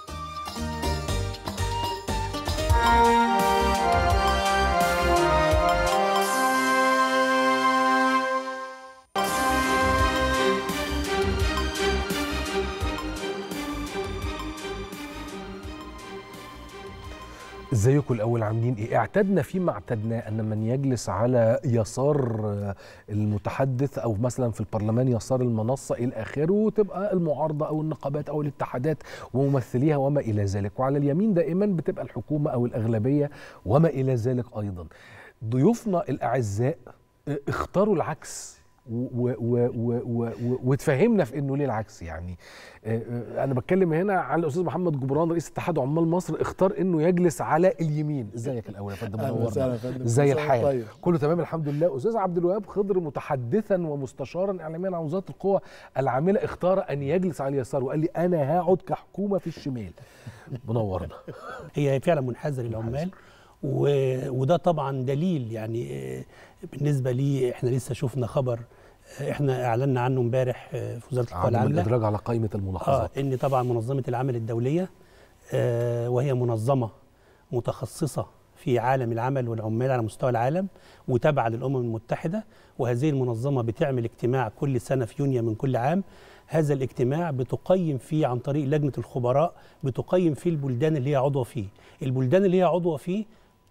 ازيكم الاول عاملين ايه اعتدنا فيما اعتدناه ان من يجلس على يسار آه، المتحدث او مثلا في البرلمان يسار المنصه الى اخره وتبقى المعارضه او النقابات او الاتحادات وممثليها وما الى ذلك وعلى اليمين دائما بتبقى الحكومه او الاغلبيه وما الى ذلك ايضا ضيوفنا الاعزاء آه، اختاروا العكس و- و- و- و- و- و- وتفهمنا في انه ليه العكس يعني آه، آه، انا بتكلم هنا على الاستاذ محمد جبران رئيس اتحاد عمال مصر اختار انه يجلس على اليمين ازيك الاول يا فندم أهلا وسهلا منورنا يا فندم. ازاي كل سنة الحال طيب. كله تمام الحمد لله استاذ عبد الوهاب خضر متحدثا ومستشارا اعلاميا عن وزاره القوى العامله اختار ان يجلس على اليسار وقال لي انا هقعد كحكومه في الشمال منورنا هي فعلا منحازه للعمال و... وده طبعا دليل يعني آه، بالنسبه لي احنا لسه شفنا خبر آه، احنا اعلنا عنه امبارح آه، في وزاره القوى عدم العامله الادراج على قائمه اه الملاحظات ان طبعا منظمه العمل الدوليه آه، وهي منظمه متخصصه في عالم العمل والعمال على مستوى العالم وتابعه للامم المتحده وهذه المنظمه بتعمل اجتماع كل سنه في يونيو من كل عام هذا الاجتماع بتقيم فيه عن طريق لجنه الخبراء بتقيم فيه البلدان اللي هي عضوه فيه البلدان اللي هي عضوه فيه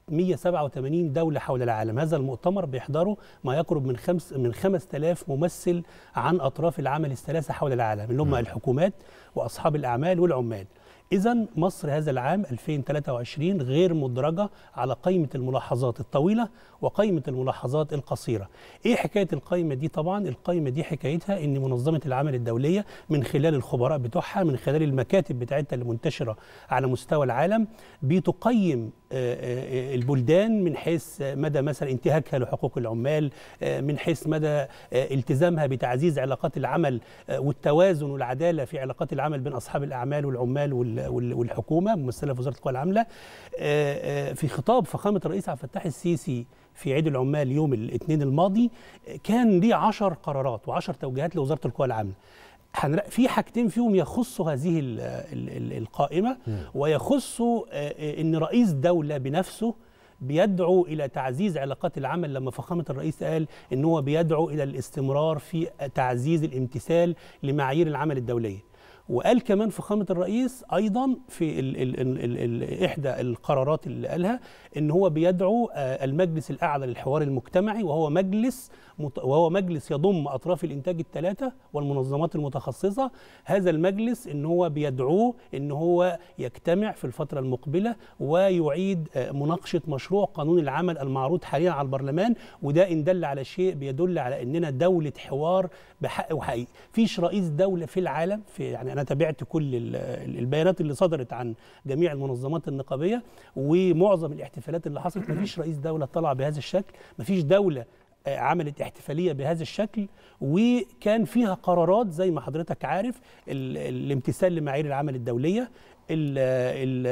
187 دولة حول العالم هذا المؤتمر بيحضره ما يقرب من خمس من 5000 ممثل عن أطراف العمل الثلاثة حول العالم اللي هم الحكومات وأصحاب الأعمال والعمال إذا مصر هذا العام 2023 غير مدرجة على قائمة الملاحظات الطويلة وقائمة الملاحظات القصيرة. إيه حكاية القائمة دي؟ طبعا القائمة دي حكايتها إن منظمة العمل الدولية من خلال الخبراء بتوعها من خلال المكاتب بتاعتها اللي منتشرة على مستوى العالم بتقيم آه، آه، البلدان من حيث مدى مثلا انتهاكها لحقوق العمال آه، من حيث مدى آه، التزامها بتعزيز علاقات العمل آه، والتوازن والعداله في علاقات العمل بين اصحاب الاعمال والعمال وال- وال- والحكومه ممثله في وزاره القوى العامله آه، آه، في خطاب فخامه الرئيس عبد الفتاح السيسي في عيد العمال يوم الاثنين الماضي آه، كان ليه 10 قرارات و10 توجيهات لوزاره القوى العامله هنلاقي في حاجتين فيهم يخصوا هذه ال ال ال القائمه ويخصوا آه، آه، ان رئيس دوله بنفسه بيدعو الى تعزيز علاقات العمل لما فخامه الرئيس قال ان هو بيدعو الى الاستمرار في تعزيز الامتثال لمعايير العمل الدوليه وقال كمان فخامه الرئيس ايضا في ال ال ال ال ال احدى القرارات اللي قالها ان هو بيدعو آه، المجلس الاعلى للحوار المجتمعي وهو مجلس مت- وهو مجلس يضم اطراف الانتاج الثلاثه والمنظمات المتخصصه هذا المجلس ان هو بيدعوه ان هو يجتمع في الفتره المقبله ويعيد آه، مناقشه مشروع قانون العمل المعروض حاليا على البرلمان وده ان دل على شيء بيدل على اننا دوله حوار بحق وحقيقي فيش رئيس دوله في العالم في يعني انا تابعت كل ال- ال- البيانات اللي صدرت عن جميع المنظمات النقابيه ومعظم الاحتفالات اللي حصلت مفيش رئيس دوله طلع بهذا الشكل مفيش دوله آه، عملت احتفاليه بهذا الشكل وكان فيها قرارات زي ما حضرتك عارف ال- الامتثال لمعايير العمل الدوليه ال ال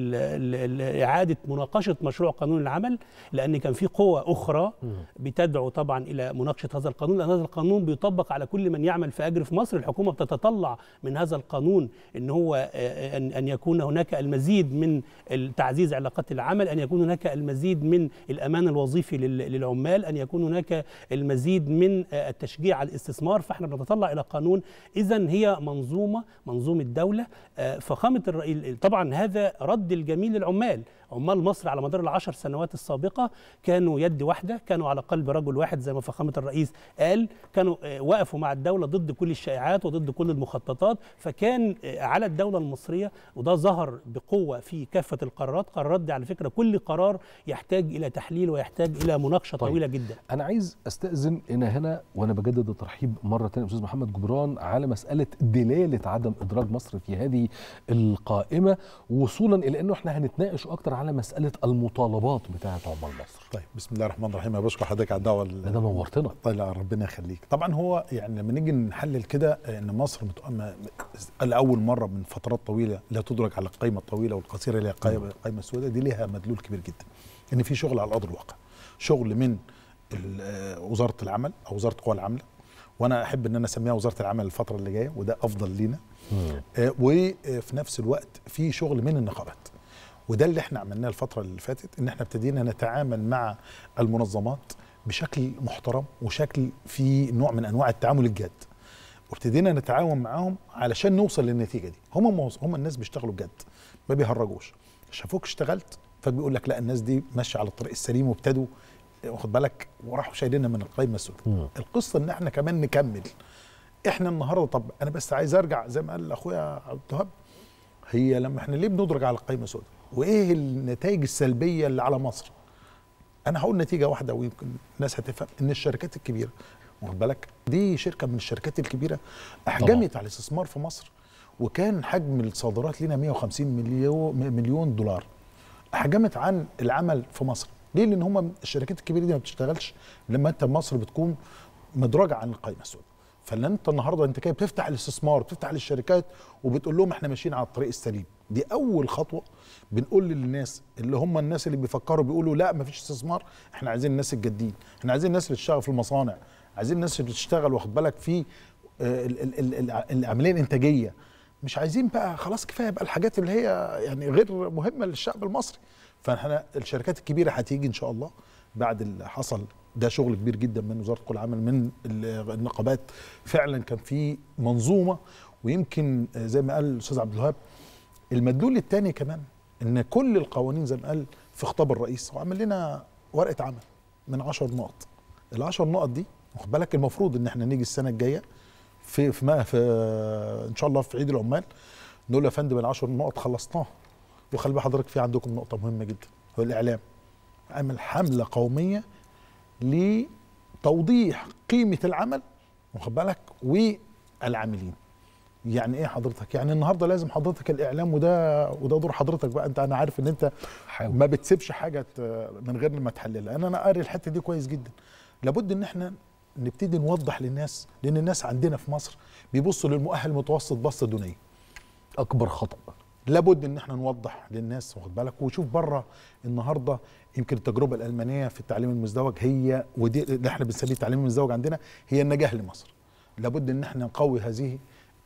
ال ال اعاده مناقشه مشروع قانون العمل لان كان في قوى اخرى بتدعو طبعا الى مناقشه هذا القانون لان هذا القانون بيطبق على كل من يعمل في اجر في مصر الحكومه بتتطلع من هذا القانون ان هو آه، ان ان يكون هناك المزيد من تعزيز علاقات العمل ان يكون هناك المزيد من الامان الوظيفي لل- للعمال ان يكون هناك المزيد من آه، التشجيع على الاستثمار فاحنا بنتطلع الى قانون اذا هي منظومه منظومه دوله آه، فخامه الرئيس طبعا هذا رد الجميل للعمال عمال مصر على مدار العشر سنوات السابقة كانوا يد واحدة كانوا على قلب رجل واحد زي ما فخامة الرئيس قال كانوا آه، وقفوا مع الدولة ضد كل الشائعات وضد كل المخططات فكان آه، على الدولة المصرية وده ظهر بقوة في كافة القرارات قرارات دي على فكرة كل قرار يحتاج إلى تحليل ويحتاج إلى مناقشة طيب. طويلة جدا انا عايز استاذن هنا هنا وانا بجدد الترحيب مره ثانيه استاذ محمد جبران على مساله دلاله عدم ادراج مصر في هذه القائمه وصولا الى انه احنا هنتناقش اكتر على مساله المطالبات بتاعه عمال مصر طيب بسم الله الرحمن الرحيم انا بشكر حضرتك على الدعوه ال- ده نورتنا طيب لا، ربنا يخليك طبعا هو يعني لما نيجي نحلل كده ان مصر مت- م- لاول مره من فترات طويله لا تدرك على القائمه الطويله والقصيره اللي هي القائمه القائمة السوداء دي ليها مدلول كبير جدا ان في شغل على ارض الواقع شغل من ال- آه، وزاره العمل او وزاره القوى العامله وانا احب ان انا اسميها وزاره العمل الفتره اللي جايه وده افضل لينا آه، وفي نفس الوقت في شغل من النقابات وده اللي احنا عملناه الفتره اللي فاتت ان احنا ابتدينا نتعامل مع المنظمات بشكل محترم وشكل في نوع من انواع التعامل الجاد وابتدينا نتعاون معاهم علشان نوصل للنتيجه دي هم موص- هم الناس بيشتغلوا بجد ما بيهرجوش شافوك اشتغلت فبيقول لك لا الناس دي ماشيه على الطريق السليم وابتدوا واخد بالك وراحوا شايليننا من القائمه السوداء القصه ان احنا كمان نكمل احنا النهارده طب انا بس عايز ارجع زي ما قال اخويا عبد الوهاب هي لما احنا ليه بندرج على القائمه السوداء وايه النتائج السلبيه اللي على مصر انا هقول نتيجه واحده ويمكن الناس هتفهم ان الشركات الكبيره واخد بالك دي شركه من الشركات الكبيره احجمت على الاستثمار في مصر وكان حجم الصادرات لنا 150 مليون مليون دولار احجمت عن العمل في مصر ليه لان هم الشركات الكبيره دي ما بتشتغلش لما انت مصر بتكون مدرجه عن القائمه السوداء فلان انت النهارده انت كده بتفتح الاستثمار بتفتح للشركات وبتقول لهم احنا ماشيين على الطريق السليم دي اول خطوه بنقول للناس اللي هم الناس اللي بيفكروا بيقولوا لا ما فيش استثمار احنا عايزين الناس الجادين احنا عايزين الناس اللي تشتغل في المصانع عايزين الناس اللي تشتغل واخد بالك في آه، ال- ال- ال- الع- العمليه الانتاجيه مش عايزين بقى خلاص كفايه بقى الحاجات اللي هي يعني غير مهمه للشعب المصري فاحنا الشركات الكبيره هتيجي ان شاء الله بعد اللي حصل ده شغل كبير جدا من وزاره القوى العمل من ال- النقابات فعلا كان في منظومه ويمكن آه، زي ما قال الاستاذ عبد الوهاب المدلول الثاني كمان ان كل القوانين زي ما قال في خطاب الرئيس هو عمل لنا ورقه عمل من 10 نقط ال 10 نقط دي واخد بالك المفروض ان احنا نيجي السنه الجايه في في, ما في ان شاء الله في عيد العمال نقول يا فندم ال 10 نقط خلصناها وخلي بال حضرتك في عندكم نقطه مهمه جدا هو الاعلام عمل حمله قوميه لتوضيح قيمه العمل واخد بالك والعاملين يعني ايه حضرتك يعني النهارده لازم حضرتك الاعلام وده وده دور حضرتك بقى انت انا عارف ان انت حاول. ما بتسيبش حاجه ت- من غير ما تحللها انا انا قاري الحته دي كويس جدا لابد ان احنا نبتدي نوضح للناس لان الناس عندنا في مصر بيبصوا للمؤهل المتوسط بصه دونيه اكبر خطا لابد ان احنا نوضح للناس واخد بالك وشوف بره النهارده يمكن التجربه الالمانيه في التعليم المزدوج هي ودي اللي احنا بنسميه التعليم المزدوج عندنا هي النجاح لمصر لابد ان احنا نقوي هذه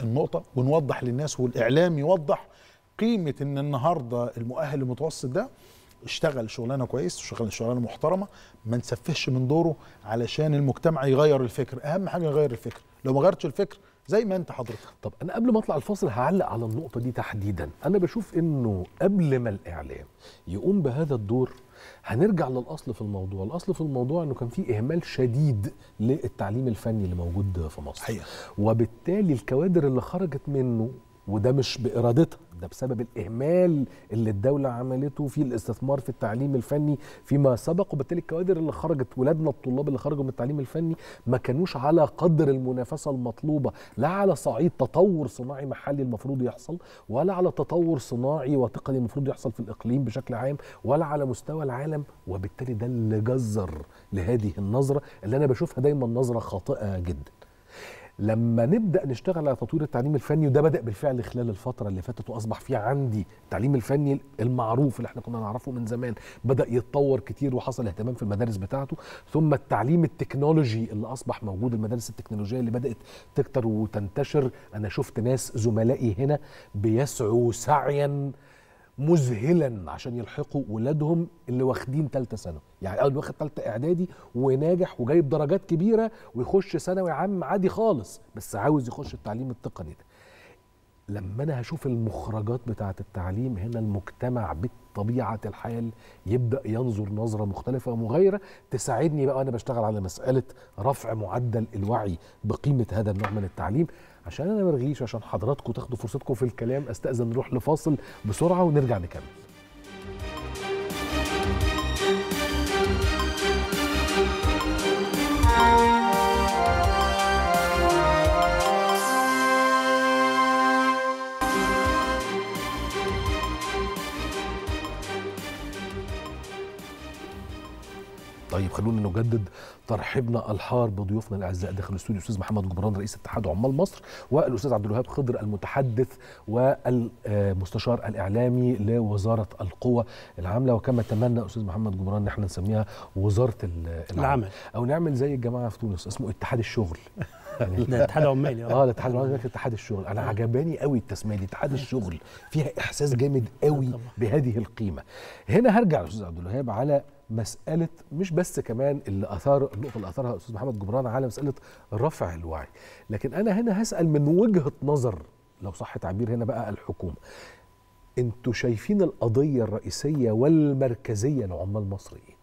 النقطه ونوضح للناس والاعلام يوضح قيمه ان النهارده المؤهل المتوسط ده اشتغل شغلانه كويس اشتغل شغلانه محترمه ما نسفهش من دوره علشان المجتمع يغير الفكر اهم حاجه يغير الفكر لو ما غيرتش الفكر زي ما انت حضرتك طب انا قبل ما اطلع الفاصل هعلق على النقطه دي تحديدا انا بشوف انه قبل ما الاعلام يقوم بهذا الدور هنرجع للاصل في الموضوع الاصل في الموضوع انه كان في اهمال شديد للتعليم الفني اللي موجود في مصر حقيقة. وبالتالي الكوادر اللي خرجت منه وده مش بارادتها ده بسبب الاهمال اللي الدوله عملته في الاستثمار في التعليم الفني فيما سبق وبالتالي الكوادر اللي خرجت ولادنا الطلاب اللي خرجوا من التعليم الفني ما كانوش على قدر المنافسه المطلوبه لا على صعيد تطور صناعي محلي المفروض يحصل ولا على تطور صناعي وتقني المفروض يحصل في الاقليم بشكل عام ولا على مستوى العالم وبالتالي ده اللي جزر لهذه النظره اللي انا بشوفها دايما نظره خاطئه جدا لما نبدا نشتغل على تطوير التعليم الفني وده بدا بالفعل خلال الفتره اللي فاتت واصبح في عندي التعليم الفني المعروف اللي احنا كنا نعرفه من زمان بدا يتطور كتير وحصل اهتمام في المدارس بتاعته ثم التعليم التكنولوجي اللي اصبح موجود المدارس التكنولوجيه اللي بدات تكتر وتنتشر انا شفت ناس زملائي هنا بيسعوا سعيا مذهلا عشان يلحقوا ولادهم اللي واخدين ثالثه ثانوي يعني اول واخد ثالثه اعدادي وناجح وجايب درجات كبيره ويخش ثانوي عام عادي خالص بس عاوز يخش التعليم التقني ده لما انا هشوف المخرجات بتاعه التعليم هنا المجتمع بطبيعه الحال يبدا ينظر نظره مختلفه ومغايره تساعدني بقى وانا بشتغل على مساله رفع معدل الوعي بقيمه هذا النوع من التعليم عشان انا مرغيش عشان حضراتكم تاخدوا فرصتكم في الكلام استاذن نروح لفاصل بسرعه ونرجع نكمل طيب خلونا نجدد ترحيبنا الحار بضيوفنا الاعزاء داخل الاستوديو الاستاذ محمد جبران رئيس اتحاد عمال مصر والاستاذ عبد الوهاب خضر المتحدث والمستشار الاعلامي لوزاره القوى العامله وكما تمنى استاذ محمد جبران ان احنا نسميها وزاره ال- العمل. او نعمل زي الجماعه في تونس اسمه اتحاد الشغل ده اتحاد عمالي اه الاتحاد العمالي هناك اتحاد الشغل انا عجباني قوي التسميه دي اتحاد الشغل فيها احساس جامد قوي بهذه القيمه هنا هرجع للاستاذ عبد الوهاب على مساله مش بس كمان اللي اثار النقطه اللي اثارها الاستاذ محمد جبران على مساله رفع الوعي لكن انا هنا هسال من وجهه نظر لو صح تعبير هنا بقى الحكومه انتوا شايفين القضيه الرئيسيه والمركزيه لعمال مصر ايه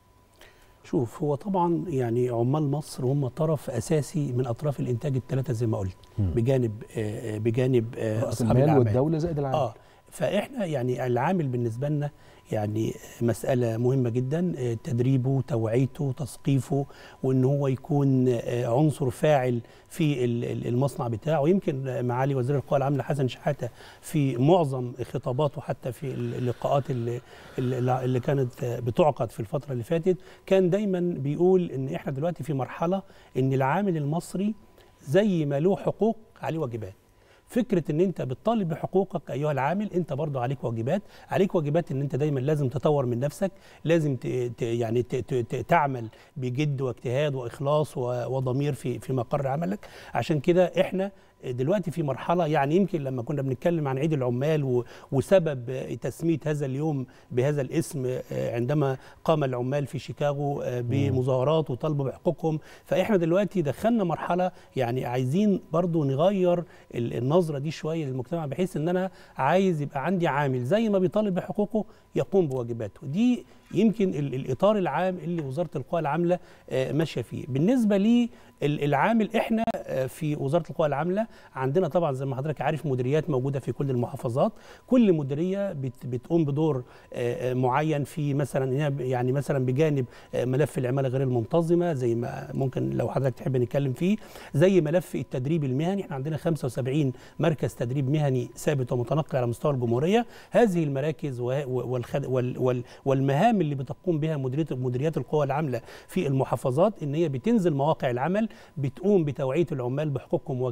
شوف هو طبعا يعني عمال مصر هم طرف اساسي من اطراف الانتاج الثلاثه زي ما قلت مم. بجانب آه، بجانب آه، راس اصحاب المال الأعمال. والدوله زائد العامل اه فاحنا يعني العامل بالنسبه لنا يعني مساله مهمه جدا آه، تدريبه توعيته تثقيفه وان هو يكون آه، عنصر فاعل في ال- ال- المصنع بتاعه يمكن معالي وزير القوى العامله حسن شحاته في معظم خطاباته حتى في اللقاءات اللي, اللي اللي كانت آه، بتعقد في الفتره اللي فاتت كان دايما بيقول ان احنا دلوقتي في مرحله ان العامل المصري زي ما له حقوق عليه واجبات فكره ان انت بتطالب بحقوقك ايها العامل انت برضه عليك واجبات عليك واجبات ان انت دايما لازم تطور من نفسك لازم ت ت يعني ت ت ت تعمل بجد واجتهاد واخلاص و- وضمير في في مقر عملك عشان كده احنا دلوقتي في مرحله يعني يمكن لما كنا بنتكلم عن عيد العمال و- وسبب تسميه هذا اليوم بهذا الاسم آه، عندما قام العمال في شيكاغو آه، بمظاهرات وطالبوا بحقوقهم فاحنا دلوقتي دخلنا مرحله يعني عايزين برضو نغير ال- النظره دي شويه للمجتمع بحيث ان انا عايز يبقى عندي عامل زي ما بيطالب بحقوقه يقوم بواجباته دي يمكن ال- الاطار العام اللي وزاره القوى العامله آه، ماشيه فيه بالنسبه لي ال- العامل احنا آه، في وزاره القوى العامله عندنا طبعا زي ما حضرتك عارف مديريات موجوده في كل المحافظات كل مديريه بت- بتقوم بدور آه، آه، معين في مثلا إنها ب- يعني مثلا بجانب آه، ملف العماله غير المنتظمه زي ما ممكن لو حضرتك تحب نتكلم فيه زي ملف التدريب المهني احنا عندنا 75 مركز تدريب مهني ثابت ومتنقل على مستوى الجمهوريه هذه المراكز و- و- والخد- وال- وال- والمهام اللي بتقوم بها مديريه مديريات القوى العامله في المحافظات ان هي بتنزل مواقع العمل بتقوم بتوعيه العمال بحقوقهم وواجباتهم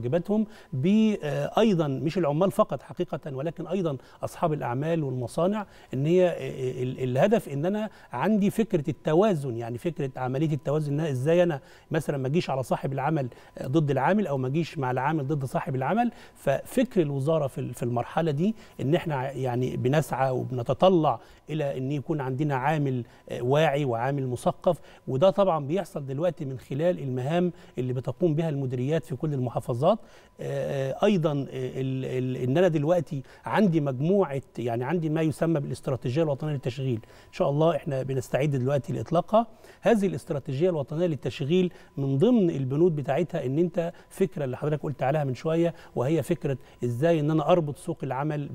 بايضا مش العمال فقط حقيقه ولكن ايضا اصحاب الاعمال والمصانع ان هي آه، ال- الهدف ان انا عندي فكره التوازن يعني فكره عمليه التوازن انها ازاي انا مثلا ما اجيش على صاحب العمل آه، ضد العامل او ما اجيش مع العامل ضد صاحب العمل ففكر الوزاره في ال- في المرحله دي ان احنا ع- يعني بنسعى وبنتطلع الى ان يكون عندنا عامل آه، واعي وعامل مثقف وده طبعا بيحصل دلوقتي من خلال المهام اللي بتقوم بها المديريات في كل المحافظات آه، آه، ايضا آه، ال- ال- ان انا دلوقتي عندي مجموعه يعني عندي ما يسمى بالاستراتيجيه الوطنيه للتشغيل ان شاء الله احنا بنستعد دلوقتي لاطلاقها هذه الاستراتيجيه الوطنيه للتشغيل من ضمن البنود بتاعتها ان انت فكره اللي حضرتك قلت عليها من شويه وهي فكره ازاي ان انا اربط سوق العمل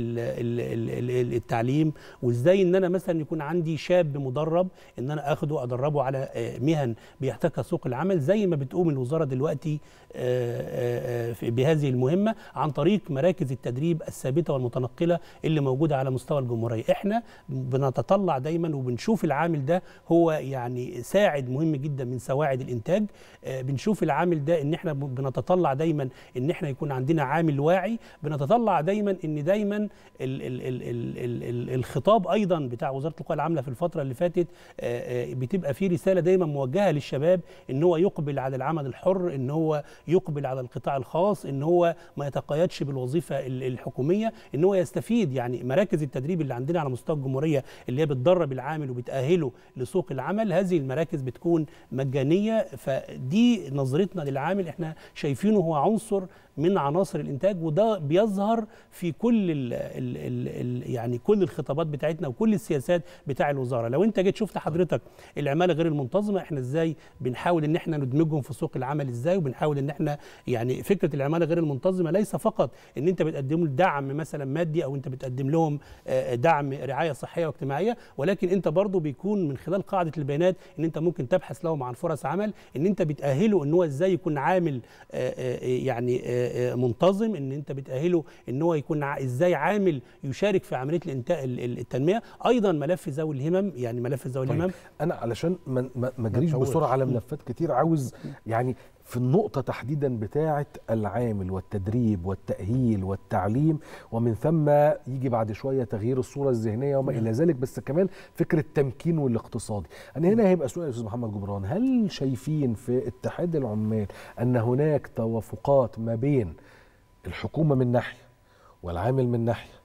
بالتعليم وازاي ان انا مثلا يكون عندي شاب مدرب ان انا اخده ادربه على آه، مهن بيحتاجها سوق العمل زي ما بتقوم الوزاره دلوقتي آه، آه، آه، في- بهذه المهمه عن طريق مراكز التدريب الثابته والمتنقله اللي موجوده على مستوى الجمهوريه احنا بنتطلع دايما وبنشوف العامل ده هو يعني ساعد مهم جدا من سواعد الانتاج آه، بنشوف العامل ده ان احنا بنتطلع دايما ان احنا يكون عندنا عامل واعي بنتطلع دايما ان دايما ال ال ال ال ال ال الخطاب ايضا بتاع وزاره القوى العامله في الفتره اللي فاتت آه، آه، بتبقى فيه رساله دايما موجهه للشباب ان هو يقبل على العمل الحر ان هو يقبل على القطاع الخاص ان هو ما يتقيدش بالوظيفه ال- الحكوميه ان هو يستفيد يعني مراكز التدريب اللي عندنا على مستوى الجمهوريه اللي هي بتدرب العامل وبتاهله لسوق العمل هذه المراكز بتكون مجانيه فدي نظرتنا للعامل احنا شايفينه هو عنصر من عناصر الانتاج وده بيظهر في كل ال ال ال ال يعني كل الخطابات بتاعتنا وكل السياسات بتاع الوزاره لو انت جيت شفت حضرتك العماله غير المنتظمه احنا ازاي بنحاول ان احنا ندمجهم في سوق العمل ازاي وبنحاول ان احنا يعني فكره العماله غير المنتظمه ليس فقط ان انت بتقدم له دعم مثلا مادي او انت بتقدم لهم آه، دعم رعايه صحيه واجتماعيه ولكن انت برضه بيكون من خلال قاعده البيانات ان انت ممكن تبحث لهم عن فرص عمل ان انت بتاهله ان هو ازاي يكون عامل آه، آه، يعني آه، آه، منتظم ان انت بتاهله ان هو يكون ع- ازاي عامل يشارك في عمليه الانتاج التنميه ايضا ملف ذوي الهمم يعني ملف ذوي طيب الهمم انا علشان ما ما ما اجريش تطولش. بسرعه على ملفات كتير عاوز يعني في النقطة تحديدا بتاعة العامل والتدريب والتأهيل والتعليم ومن ثم يجي بعد شوية تغيير الصورة الذهنية وما إلى ذلك بس كمان فكرة التمكين والاقتصادي أنا هنا هيبقى سؤال يا أستاذ محمد جبران هل شايفين في اتحاد العمال أن هناك توافقات ما بين الحكومة من ناحية والعامل من ناحية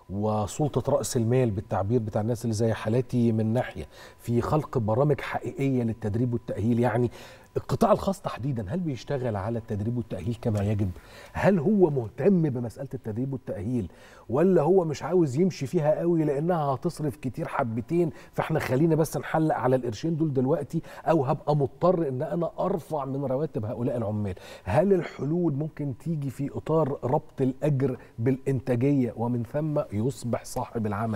وسلطة رأس المال بالتعبير بتاع الناس اللي زي حالاتي من ناحية في خلق برامج حقيقية للتدريب والتأهيل يعني القطاع الخاص تحديدا هل بيشتغل على التدريب والتأهيل كما يجب؟ هل هو مهتم بمسألة التدريب والتأهيل ولا هو مش عاوز يمشي فيها قوي لأنها هتصرف كتير حبتين فاحنا خلينا بس نحلق على القرشين دول دلوقتي أو هبقى مضطر إن أنا أرفع من رواتب هؤلاء العمال هل الحلول ممكن تيجي في إطار ربط الأجر بالإنتاجية ومن ثم يصبح صاحب العمل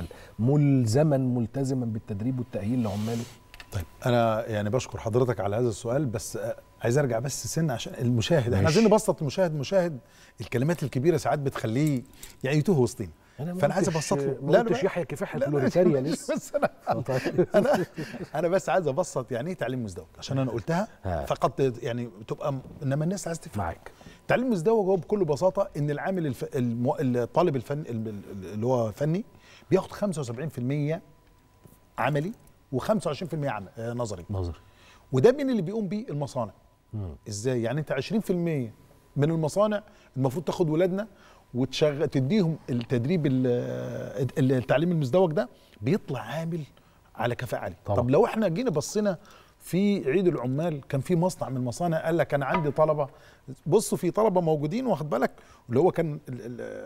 ملزما ملتزما بالتدريب والتأهيل لعماله؟ طيب انا يعني بشكر حضرتك على هذا السؤال بس آه، عايز ارجع بس سنه عشان المشاهد احنا ماشي. عايزين نبسط المشاهد المشاهد الكلمات الكبيره ساعات بتخليه يعني يتوه وسطينا أنا ما فانا عايز قلتش- ابسط له ما قلتش يحيى كفاح لا، لا، البلوريتاريا مش- لسه. بس انا انا انا بس عايز ابسط يعني ايه تعليم مزدوج عشان انا قلتها ها. فقط يعني تبقى م- انما الناس عايز تفهم معاك التعليم المزدوج هو بكل بساطه ان العامل الف... المو... الطالب الفن اللي هو فني بياخد 75% عملي و25% عمل آه، نظري نظري وده مين اللي بيقوم بيه المصانع ازاي يعني انت 20% من المصانع المفروض تاخد ولادنا وتشغل تديهم التدريب ال- ال- التعليم المزدوج ده بيطلع عامل على كفاءه عاليه طبعا. طب لو احنا جينا بصينا في عيد العمال كان في مصنع من المصانع قال لك انا عندي طلبه بصوا في طلبه موجودين واخد بالك اللي هو كان ال-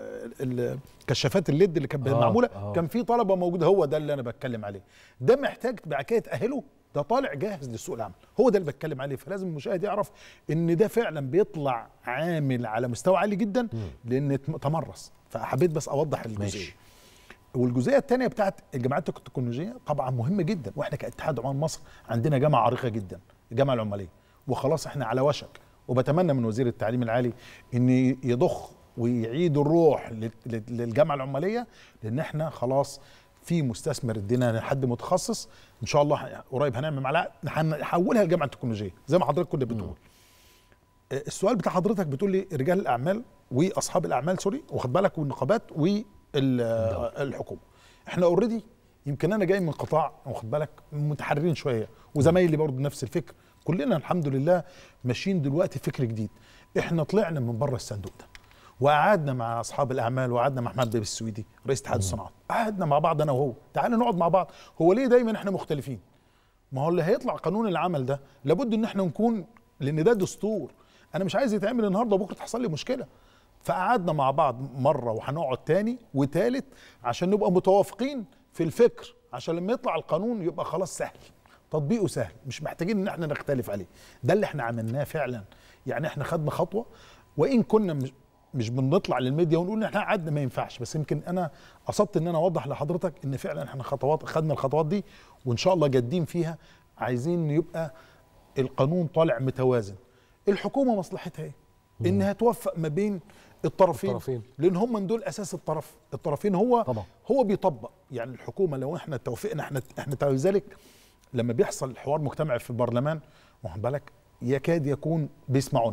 ال- ال- كشافات الليد اللي كانت آه، معموله آه. كان في طلبه موجوده هو ده اللي انا بتكلم عليه ده محتاج بعد كده تاهله ده طالع جاهز لسوق العمل هو ده اللي بتكلم عليه فلازم المشاهد يعرف ان ده فعلا بيطلع عامل على مستوى عالي جدا لان اتم- تمرس فحبيت بس اوضح الجزئيه ماشي. والجزئيه الثانيه بتاعت الجامعات التكنولوجيه طبعا مهمه جدا واحنا كاتحاد عمال مصر عندنا جامعه عريقه جدا الجامعه العماليه وخلاص احنا على وشك وبتمنى من وزير التعليم العالي ان يضخ ويعيد الروح لل- لل- للجامعه العماليه لان احنا خلاص في مستثمر ادينا حد متخصص ان شاء الله قريب هنعمل معاه نحولها لجامعه التكنولوجيه زي ما حضرتك كنت بتقول آه، السؤال بتاع حضرتك بتقول لي رجال الاعمال واصحاب الاعمال سوري واخد بالك والنقابات والحكومه احنا اوريدي يمكن انا جاي من قطاع واخد بالك متحررين شويه وزمايلي برضه نفس الفكر كلنا الحمد لله ماشيين دلوقتي فكر جديد احنا طلعنا من بره الصندوق ده وقعدنا مع اصحاب الاعمال وقعدنا مع احمد بيه السويدي رئيس اتحاد الصناعات قعدنا مع بعض انا وهو تعالى نقعد مع بعض هو ليه دايما احنا مختلفين ما هو اللي هيطلع قانون العمل ده لابد ان احنا نكون لان ده دستور انا مش عايز يتعمل النهارده وبكره تحصل لي مشكله فقعدنا مع بعض مره وهنقعد تاني وتالت عشان نبقى متوافقين في الفكر عشان لما يطلع القانون يبقى خلاص سهل تطبيقه سهل مش محتاجين ان احنا نختلف عليه ده اللي احنا عملناه فعلا يعني احنا خدنا خطوه وان كنا مش مش بنطلع للميديا ونقول ان احنا قعدنا ما ينفعش بس يمكن انا قصدت ان انا اوضح لحضرتك ان فعلا احنا خطوات خدنا الخطوات دي وان شاء الله جادين فيها عايزين يبقى القانون طالع متوازن الحكومه مصلحتها ايه انها توفق ما بين الطرفين, الطرفين. لان هم من دول اساس الطرف الطرفين هو طبعا. هو بيطبق يعني الحكومه لو احنا توافقنا احنا احنا لذلك لما بيحصل حوار مجتمعي في البرلمان واخد بالك يكاد يكون بيسمعونا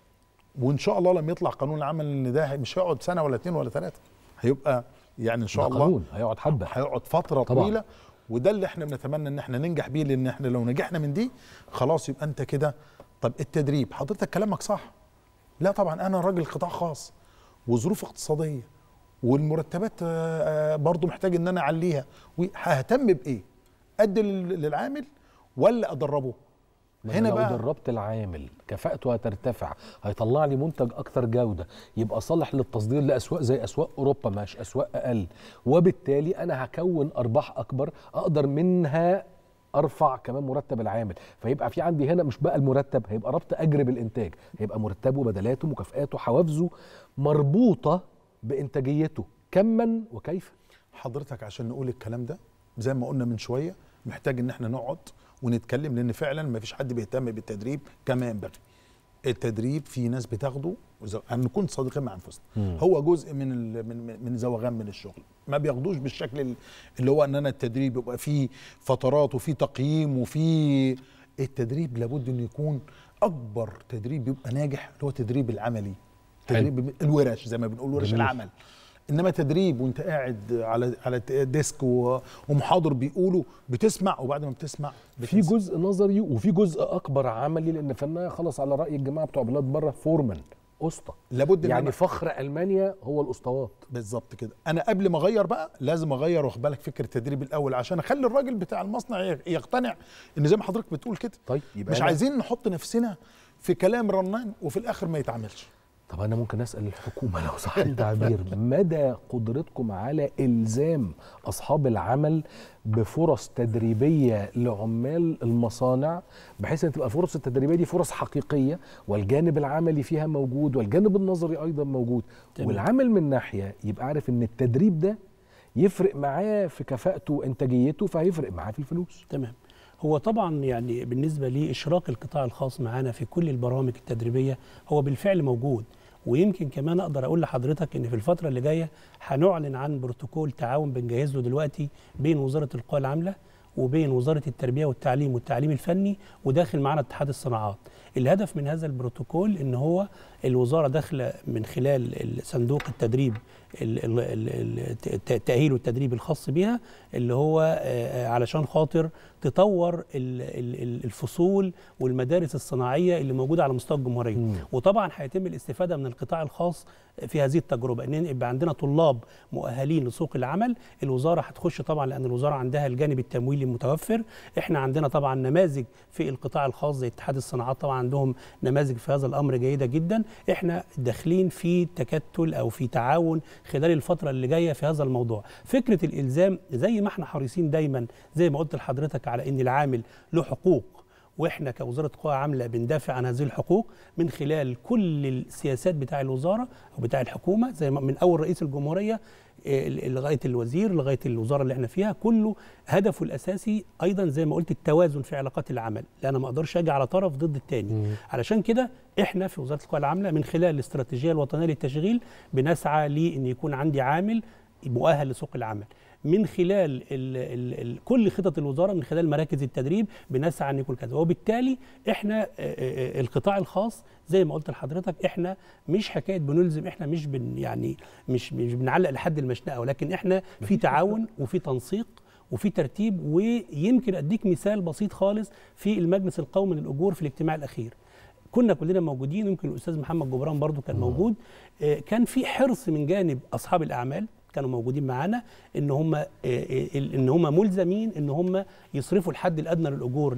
وان شاء الله لما يطلع قانون العمل ان ده مش هيقعد سنه ولا اتنين ولا ثلاثه هيبقى يعني ان شاء ده الله قانون هيقعد حبه هيقعد فتره طبعاً. طويله وده اللي احنا بنتمنى ان احنا ننجح بيه لان احنا لو نجحنا من دي خلاص يبقى انت كده طب التدريب حضرتك كلامك صح لا طبعا انا راجل قطاع خاص وظروف اقتصاديه والمرتبات آه، آه، برضو محتاج ان انا اعليها وههتم بايه ادي لل- للعامل ولا ادربه هنا هنا لو بقى دربت العامل كفاءته هترتفع هيطلع لي منتج اكثر جوده يبقى صالح للتصدير لاسواق زي اسواق اوروبا مش اسواق اقل وبالتالي انا هكون ارباح اكبر اقدر منها ارفع كمان مرتب العامل فيبقى في عندي هنا مش بقى المرتب هيبقى ربط اجر بالانتاج هيبقى مرتبه بدلاته مكافآته حوافزه مربوطه بانتاجيته كما وكيفا حضرتك عشان نقول الكلام ده زي ما قلنا من شويه محتاج ان احنا نقعد ونتكلم لان فعلا ما فيش حد بيهتم بالتدريب كما ينبغي التدريب في ناس بتاخده وز- ان نكون صادقين مع انفسنا مم. هو جزء من ال- من من- من زوغان من الشغل ما بياخدوش بالشكل ال- اللي هو ان انا التدريب يبقى فيه فترات وفيه تقييم وفيه التدريب لابد انه يكون اكبر تدريب يبقى ناجح اللي هو التدريب العملي تدريب الورش زي ما بنقول ورش جميل. العمل انما تدريب وانت قاعد على على ديسك و- ومحاضر بيقولوا بتسمع وبعد ما بتسمع في جزء نظري وفي جزء اكبر عملي لان في النهايه خلاص على راي الجماعه بتوع بلاد بره فورمان اسطى لابد إن يعني أنا- فخر المانيا هو الاسطوات بالظبط كده انا قبل ما اغير بقى لازم اغير واخد بالك فكره التدريب الاول عشان اخلي الراجل بتاع المصنع ي- يقتنع ان زي ما حضرتك بتقول كده طيب يبقى مش أنا- عايزين نحط نفسنا في كلام رنان وفي الاخر ما يتعملش طب انا ممكن اسال الحكومه لو صح التعبير مدى قدرتكم على الزام اصحاب العمل بفرص تدريبيه لعمال المصانع بحيث ان تبقى الفرص التدريبيه دي فرص حقيقيه والجانب العملي فيها موجود والجانب النظري ايضا موجود تمام. والعامل من ناحيه يبقى عارف ان التدريب ده يفرق معاه في كفاءته وانتاجيته فهيفرق معاه في الفلوس تمام هو طبعا يعني بالنسبه لاشراك القطاع الخاص معانا في كل البرامج التدريبيه هو بالفعل موجود ويمكن كمان اقدر اقول لحضرتك ان في الفتره اللي جايه هنعلن عن بروتوكول تعاون بنجهز له دلوقتي بين وزاره القوى العامله وبين وزاره التربيه والتعليم والتعليم الفني وداخل معانا اتحاد الصناعات الهدف من هذا البروتوكول ان هو الوزاره داخله من خلال صندوق التدريب ال- ال- ال- الت- التاهيل والتدريب الخاص بها اللي هو آه، آه، علشان خاطر تطور ال- ال- ال- الفصول والمدارس الصناعيه اللي موجوده على مستوى الجمهوريه وطبعا هيتم الاستفاده من القطاع الخاص في هذه التجربه ان يبقى عندنا طلاب مؤهلين لسوق العمل الوزاره هتخش طبعا لان الوزاره عندها الجانب التمويلي المتوفر احنا عندنا طبعا نماذج في القطاع الخاص زي اتحاد الصناعات طبعا عندهم نماذج في هذا الامر جيده جدا احنا داخلين في تكتل او في تعاون خلال الفتره اللي جايه في هذا الموضوع فكره الالزام زي ما احنا حريصين دايما زي ما قلت لحضرتك على ان العامل له حقوق واحنا كوزاره قوى عامله بندافع عن هذه الحقوق من خلال كل السياسات بتاع الوزاره او بتاع الحكومه زي ما من اول رئيس الجمهوريه إيه، لغايه الوزير لغايه الوزاره اللي احنا فيها كله هدفه الاساسي ايضا زي ما قلت التوازن في علاقات العمل لان انا ما اقدرش اجي على طرف ضد الثاني علشان كده احنا في وزاره القوى العامله من خلال الاستراتيجيه الوطنيه للتشغيل بنسعى لان يكون عندي عامل مؤهل لسوق العمل من خلال ال ال ال كل خطط الوزاره من خلال مراكز التدريب بنسعى ان يكون كذا وبالتالي احنا آه، آه، القطاع الخاص زي ما قلت لحضرتك احنا مش حكايه بنلزم احنا مش بن يعني مش مش بنعلق لحد المشنقه ولكن احنا في تعاون وفي تنسيق وفي ترتيب ويمكن اديك مثال بسيط خالص في المجلس القومي للاجور في الاجتماع الاخير كنا كلنا موجودين يمكن الاستاذ محمد جبران برضو كان موجود آه، كان في حرص من جانب اصحاب الاعمال كانوا موجودين معانا ان هم آه، آه، ان هم ملزمين ان هم يصرفوا الحد الادنى للاجور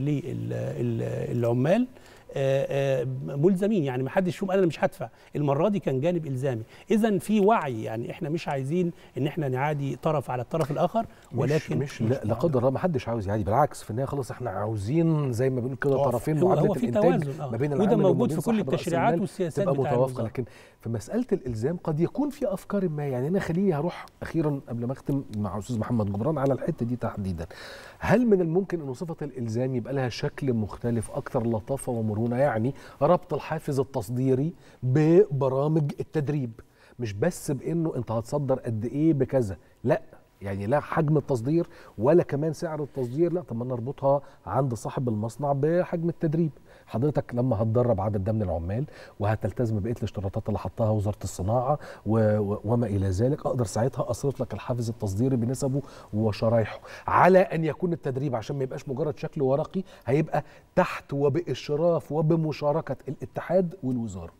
للعمال آه، آه، ملزمين يعني ما حدش فيهم قال انا مش هدفع المره دي كان جانب الزامي اذا في وعي يعني احنا مش عايزين ان احنا نعادي طرف على الطرف الاخر ولكن مش, مش لا, لا قدر الله ما حدش عاوز يعادي بالعكس في النهايه خلاص احنا عاوزين زي ما بنقول كده توافق. طرفين هو- معادله هو في الانتاج توازن، آه. ما بين وده العامل وما موجود بين في كل صاحب رأس التشريعات المال والسياسات تبقى بتاع متوافقه الوزارة. لكن في مساله الالزام قد يكون في افكار ما يعني انا خليني هروح اخيرا قبل ما اختم مع استاذ محمد جبران على الحته دي تحديدا هل من الممكن ان صفه الالزام يبقى لها شكل مختلف اكثر لطافه ومرونه يعني ربط الحافز التصديري ببرامج التدريب مش بس بانه انت هتصدر قد ايه بكذا لا يعني لا حجم التصدير ولا كمان سعر التصدير لا طب ما نربطها عند صاحب المصنع بحجم التدريب حضرتك لما هتدرب عدد ده من العمال وهتلتزم بقيه الاشتراطات اللي حطها وزاره الصناعه و... و... وما الى ذلك اقدر ساعتها اصرف لك الحافز التصديري بنسبه وشرايحه على ان يكون التدريب عشان ما يبقاش مجرد شكل ورقي هيبقى تحت وباشراف وبمشاركه الاتحاد والوزاره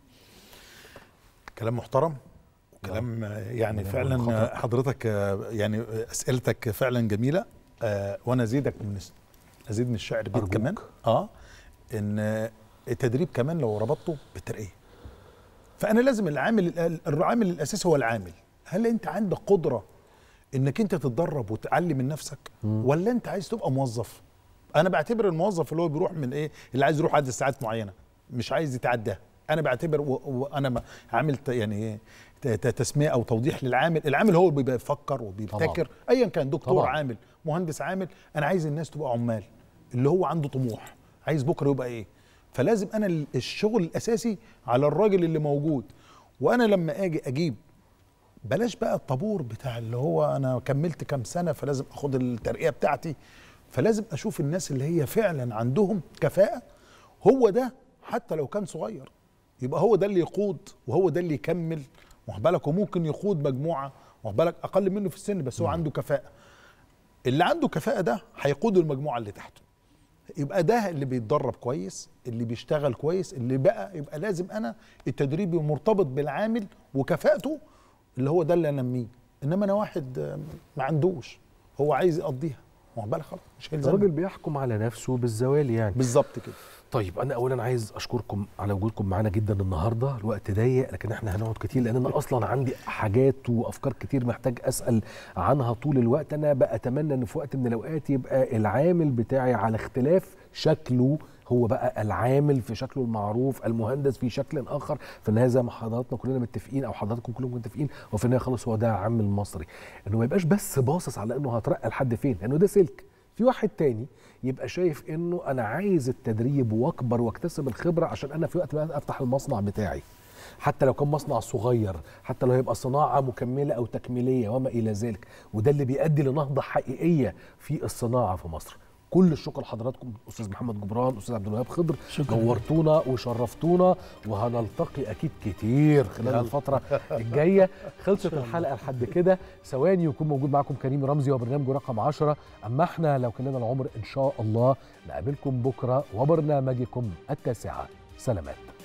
كلام محترم وكلام آه، يعني كلام فعلا خطأ. آه، حضرتك آه، يعني آه، اسئلتك فعلا جميله آه، وانا ازيدك من ازيد من الشعر بيت أرجوك. كمان اه ان آه، التدريب كمان لو ربطته بالترقيه فانا لازم العامل الأ- العامل الاساسي هو العامل هل انت عندك قدره انك انت تتدرب وتعلم من نفسك ولا انت عايز تبقى موظف انا بعتبر الموظف اللي هو بيروح من ايه اللي عايز يروح عدد ساعات معينه مش عايز يتعداها انا بعتبر و- وانا ما- عامل ت- يعني إيه ت- ت- تسميه او توضيح للعامل العامل هو اللي بيفكر وبيبتكر ايا كان دكتور طبعاً. عامل مهندس عامل انا عايز الناس تبقى عمال اللي هو عنده طموح عايز بكره يبقى ايه فلازم انا ال- الشغل الاساسي على الراجل اللي موجود وانا لما اجي اجيب بلاش بقى الطابور بتاع اللي هو انا كملت كام سنه فلازم اخد الترقيه بتاعتي فلازم اشوف الناس اللي هي فعلا عندهم كفاءه هو ده حتى لو كان صغير يبقى هو ده اللي يقود وهو ده اللي يكمل واخد بالك وممكن يقود مجموعه واخد بالك اقل منه في السن بس هو عنده كفاءه اللي عنده كفاءه ده هيقود المجموعه اللي تحته يبقى ده اللي بيتدرب كويس اللي بيشتغل كويس اللي بقى يبقى لازم انا التدريب يبقى مرتبط بالعامل وكفاءته اللي هو ده اللي انميه انما انا واحد آه، ما عندوش هو عايز يقضيها واخد بالك خلاص مش هيلزمني. الراجل بيحكم على نفسه بالزوال يعني بالظبط كده طيب انا اولا عايز اشكركم على وجودكم معانا جدا النهارده الوقت ضيق لكن احنا هنقعد كتير لان انا اصلا عندي حاجات وافكار كتير محتاج اسال عنها طول الوقت انا بقى اتمنى ان في وقت من الاوقات يبقى العامل بتاعي على اختلاف شكله هو بقى العامل في شكله المعروف المهندس في شكل اخر في النهايه زي ما حضراتنا كلنا متفقين او حضراتكم كلكم متفقين وفي النهايه خلاص هو ده عامل مصري انه ما يبقاش بس باصص على انه هترقى لحد فين لانه ده سلك في واحد تاني يبقى شايف انه انا عايز التدريب واكبر واكتسب الخبره عشان انا في وقت بقى افتح المصنع بتاعي حتى لو كان مصنع صغير حتى لو هيبقى صناعه مكمله او تكميليه وما الى ذلك وده اللي بيؤدي لنهضه حقيقيه في الصناعه في مصر كل الشكر لحضراتكم استاذ محمد جبران استاذ عبد الوهاب خضر شكراً. نورتونا وشرفتونا وهنلتقي اكيد كتير خلال يلا. الفتره الجايه خلصت الحلقه لحد كده ثواني يكون موجود معاكم كريم رمزي وبرنامجه رقم 10 اما احنا لو كان لنا العمر ان شاء الله نقابلكم بكره وبرنامجكم التاسعه سلامات